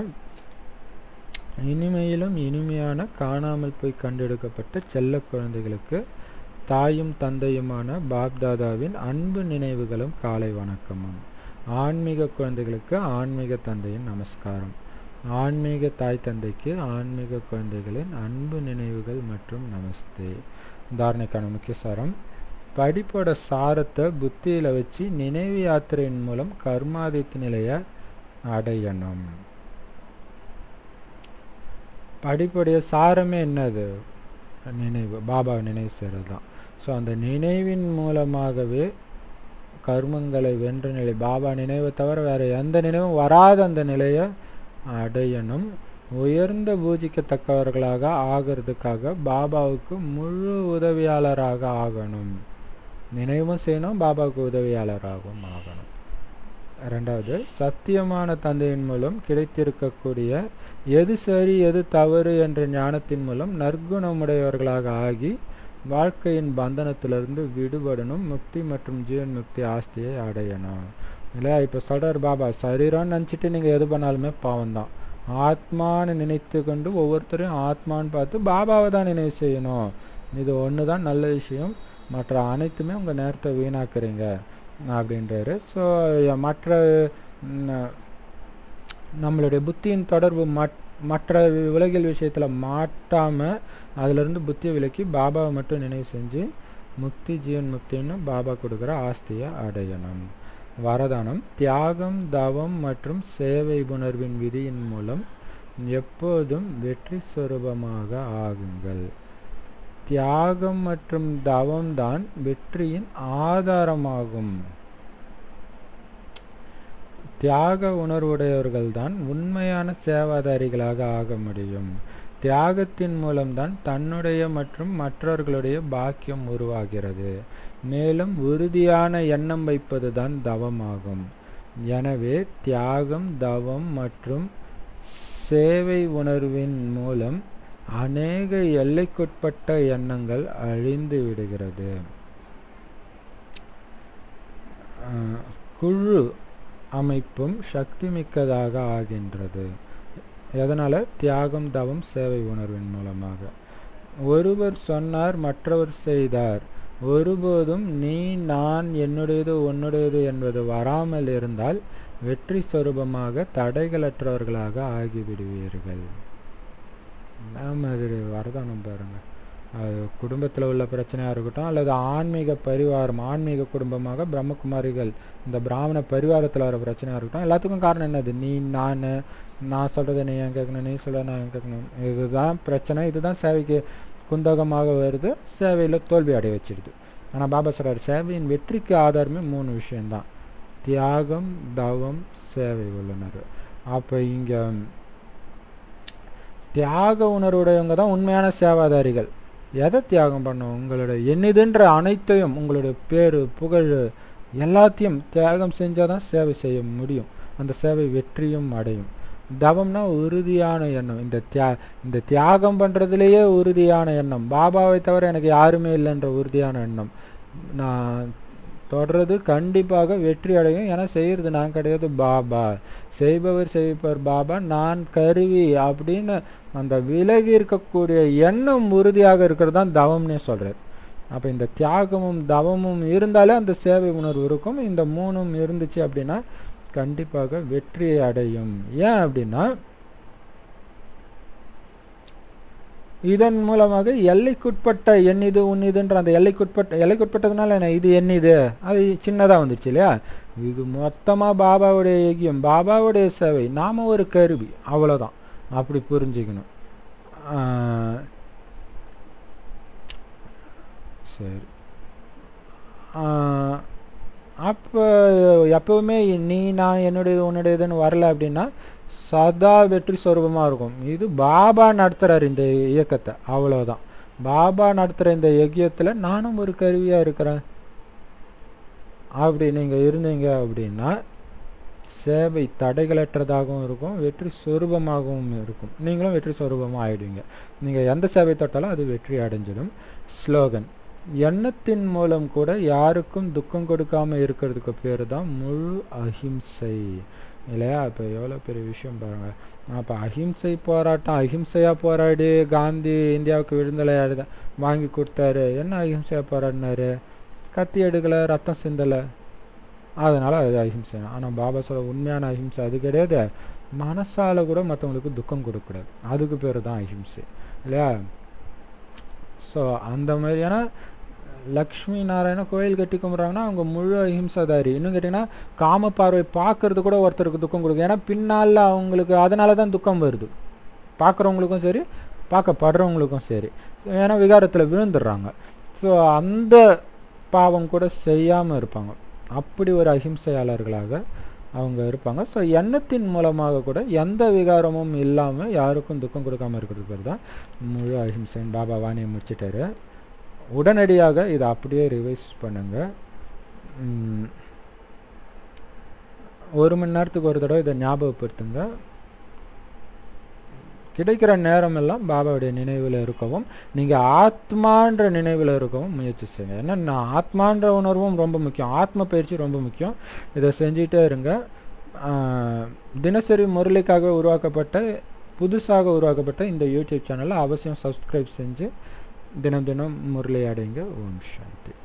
Speaker 1: இனிமையிலும் இனிமையான காணாமல் போய் கண்டெடுக்கப்பட்ட செல்ல குழந்தைகளுக்கு தாயும் தந்தையுமான பாப்தாதாவின் அன்பு நினைவுகளும் காலை வணக்கமும் ஆன்மீக குழந்தைகளுக்கு ஆன்மீக தந்தையின் நமஸ்காரம் ஆன்மீக தாய் தந்தைக்கு ஆன்மீக குழந்தைகளின் அன்பு நினைவுகள் மற்றும் நமஸ்தே தாரணைக்கான முக்கிய சாரம் படிப்போட சாரத்தை புத்தியில் வச்சு நினைவு யாத்திரையின் மூலம் கர்மாதித்த நிலையை அடையணும் படிப்புடைய சாரமே என்னது நினைவு பாபாவை நினைவு செய்கிறது தான் ஸோ அந்த நினைவின் மூலமாகவே கர்மங்களை வென்ற நிலை பாபா நினைவை தவிர வேறு எந்த நினைவும் வராத அந்த நிலையை அடையணும் உயர்ந்த பூஜிக்கத்தக்கவர்களாக ஆகிறதுக்காக பாபாவுக்கு முழு உதவியாளராக ஆகணும் நினைவும் செய்யணும் பாபாவுக்கு உதவியாளராகவும் ஆகணும் ரெண்டாவது சத்தியமான தந்தையின் மூலம் கிடைத்திருக்கக்கூடிய எது சரி எது தவறு என்ற ஞானத்தின் மூலம் நற்குணமுடையவர்களாக ஆகி வாழ்க்கையின் பந்தனத்திலிருந்து விடுபடணும் முக்தி மற்றும் ஜீவன் முக்தி ஆஸ்தியை அடையணும் இல்லையா இப்போ சொல்கிறார் பாபா சரீரம்னு நினச்சிட்டு நீங்கள் எது பண்ணாலுமே பாவம் தான் ஆத்மான்னு நினைத்து கொண்டு ஒவ்வொருத்தரையும் ஆத்மான்னு பார்த்து பாபாவை தான் நினைவு செய்யணும் இது ஒன்று தான் நல்ல விஷயம் மற்ற அனைத்துமே உங்கள் நேரத்தை வீணாக்குறீங்க அப்படின்றாரு ஸோ மற்ற நம்மளுடைய புத்தியின் தொடர்பு மட் மற்ற உலகில் விஷயத்தில் மாட்டாமல் அதிலிருந்து புத்தியை விலக்கி பாபாவை மட்டும் நினைவு செஞ்சு முக்தி ஜீவன் முக்தின்னு பாபா கொடுக்குற ஆஸ்தியை அடையணும் வரதானம் தியாகம் தவம் மற்றும் சேவை உணர்வின் விதியின் மூலம் எப்போதும் வெற்றி சுரூபமாக ஆகுங்கள் தியாகம் மற்றும் தவம் தான் வெற்றியின் ஆதாரமாகும் தியாக உணர்வுடையவர்கள்தான் உண்மையான சேவாதாரிகளாக ஆக முடியும் தியாகத்தின் மூலம்தான் தன்னுடைய மற்றும் மற்றவர்களுடைய பாக்கியம் உருவாகிறது மேலும் உறுதியான எண்ணம் வைப்பது தான் தவமாகும் எனவே தியாகம் தவம் மற்றும் சேவை உணர்வின் மூலம் அநேக எல்லைக்குட்பட்ட எண்ணங்கள் அழிந்து விடுகிறது குழு அமைப்பும் சக்தி மிக்கதாக ஆகின்றது எதனால் தியாகம் தவம் சேவை உணர்வின் மூலமாக ஒருவர் சொன்னார் மற்றவர் செய்தார் ஒருபோதும் நீ நான் என்னுடையது உன்னுடையது என்பது வராமல் இருந்தால் வெற்றி சொரூபமாக தடைகளற்றவர்களாக ஆகிவிடுவீர்கள் மாதிரி வரதானம் பாருங்க அது குடும்பத்தில் உள்ள பிரச்சனையாக இருக்கட்டும் அல்லது ஆன்மீக பரிவாரம் ஆன்மீக குடும்பமாக பிரம்மகுமாரிகள் இந்த பிராமண பரிவாரத்தில் வர பிரச்சனையாக இருக்கட்டும் எல்லாத்துக்கும் காரணம் என்னது நீ நான் நான் சொல்கிறத நீ ஏன் கேட்கணும் நீ சொல்ல நான் ஏன் கேட்கணும் இதுதான் பிரச்சனை இதுதான் சேவைக்கு குந்தகமாக வருது சேவையில் தோல்வி அடைய வச்சிடுது ஆனால் பாபா சொல்கிறார் சேவையின் வெற்றிக்கு ஆதாரமே மூணு விஷயம்தான் தியாகம் தவம் சேவை உள்ளனர் அப்போ இங்கே தியாக உணர்வுடையவங்க தான் உண்மையான சேவாதாரிகள் எதை தியாகம் பண்ணும் உங்களுடைய என்னதுன்ற அனைத்தையும் உங்களுடைய பேர் புகழ் எல்லாத்தையும் தியாகம் செஞ்சால் தான் சேவை செய்ய முடியும் அந்த சேவை வெற்றியும் அடையும் தவம்னா உறுதியான எண்ணம் இந்த தியா இந்த தியாகம் பண்ணுறதுலேயே உறுதியான எண்ணம் பாபாவை தவிர எனக்கு யாருமே இல்லைன்ற உறுதியான எண்ணம் நான் தொடர்றது கண்டிப்பாக வெற்றி அடையும் ஏன்னா செய்கிறது நான் கிடையாது பாபா செய்பவர் செய்பவர் பாபா நான் கருவி அப்படின்னு அந்த விலகி இருக்கக்கூடிய எண்ணம் உறுதியாக இருக்கிறது தான் தவம்னே சொல்கிறார் அப்போ இந்த தியாகமும் தவமும் இருந்தாலே அந்த சேவை உணர்வு இருக்கும் இந்த மூணும் இருந்துச்சு அப்படின்னா கண்டிப்பாக வெற்றியை அடையும் ஏன் அப்படின்னா இதன் மூலமாக எல்லைக்குட்பட்ட எண்ணிது உன்னிதுன்ற அந்த எல்லைக்குட்பட்ட எல்லைக்குட்பட்டதுனால என்ன இது எண்ணிது அது சின்னதாக வந்துருச்சு இல்லையா இது மொத்தமாக பாபாவுடைய யக்கியம் பாபாவுடைய சேவை நாம் ஒரு கருவி அவ்வளோதான் அப்படி புரிஞ்சுக்கணும் சரி அப்போ எப்பவுமே நீ நான் என்னுடைய உன்னுடையதுன்னு வரல அப்படின்னா சதா வெற்றி சொரூபமாக இருக்கும் இது பாபா நடத்துகிறார் இந்த இயக்கத்தை அவ்வளோதான் பாபா நடத்துகிற இந்த யக்கியத்தில் நானும் ஒரு கருவியாக இருக்கிறேன் அப்படி நீங்கள் இருந்தீங்க அப்படின்னா சேவை தடைகளற்றதாகவும் இருக்கும் வெற்றி சொரூபமாகவும் இருக்கும் நீங்களும் வெற்றி சொரூபமாக ஆயிடுவீங்க நீங்கள் எந்த சேவை தொட்டாலும் அது வெற்றி அடைஞ்சிடும் ஸ்லோகன் எண்ணத்தின் மூலம் கூட யாருக்கும் துக்கம் கொடுக்காம இருக்கிறதுக்கு பேர் தான் முழு அஹிம்சை இல்லையா இப்போ எவ்வளோ பெரிய விஷயம் பாருங்க அப்போ அஹிம்சை போராட்டம் அஹிம்சையாக போராடி காந்தி இந்தியாவுக்கு விடுதலை வாங்கி கொடுத்தாரு என்ன அஹிம்சையாக போராடினாரு கத்தி எடுக்கலை ரத்தம் சிந்தலை அதனால் அது அஹிம்சை ஆனால் பாபா சொல்ல உண்மையான அஹிம்சை அது கிடையாது மனசால் கூட மற்றவங்களுக்கு துக்கம் கொடுக்கக்கூடாது அதுக்கு பேர் தான் அஹிம்சை இல்லையா ஸோ அந்த மாதிரியான லக்ஷ்மி நாராயண கோயில் கட்டி கும்பிட்றாங்கன்னா அவங்க முழு அஹிம்சாதாரி இன்னும் கேட்டிங்கன்னா காம பார்வை பார்க்கறது கூட ஒருத்தருக்கு துக்கம் கொடுக்கும் ஏன்னா பின்னால் அவங்களுக்கு அதனால தான் துக்கம் வருது பார்க்குறவங்களுக்கும் சரி பார்க்கப்படுறவங்களுக்கும் சரி ஏன்னா விகாரத்தில் விழுந்துடுறாங்க ஸோ ஸோ அந்த பாவம் கூட செய்யாமல் இருப்பாங்க அப்படி ஒரு அஹிம்சையாளர்களாக அவங்க இருப்பாங்க ஸோ எண்ணத்தின் மூலமாக கூட எந்த விகாரமும் இல்லாமல் யாருக்கும் துக்கம் கொடுக்காம இருக்கிறது பேர் தான் முழு அஹிம்சைன்னு பாபா வாணியை முடிச்சிட்டாரு உடனடியாக இதை அப்படியே ரிவைஸ் பண்ணுங்க ம், ஒரு மணி நேரத்துக்கு ஒரு தடவை இதை ஞாபகப்படுத்துங்க கிடைக்கிற நேரமெல்லாம் பாபாவுடைய நினைவில் இருக்கவும் நீங்கள் ஆத்மான்ற நினைவில் இருக்கவும் முயற்சி செய்யுங்க ஏன்னா நான் ஆத்மான்ற உணர்வும் ரொம்ப முக்கியம் ஆத்ம பயிற்சி ரொம்ப முக்கியம் இதை செஞ்சுட்டே இருங்க ஆஹ், தினசரி முரளிக்காக உருவாக்கப்பட்ட புதுசாக உருவாக்கப்பட்ட இந்த யூடியூப் சேனலை அவசியம் சப்ஸ்கிரைப் செஞ்சு தினம் தினம் முரளி அடைங்க ஓம் சாந்தி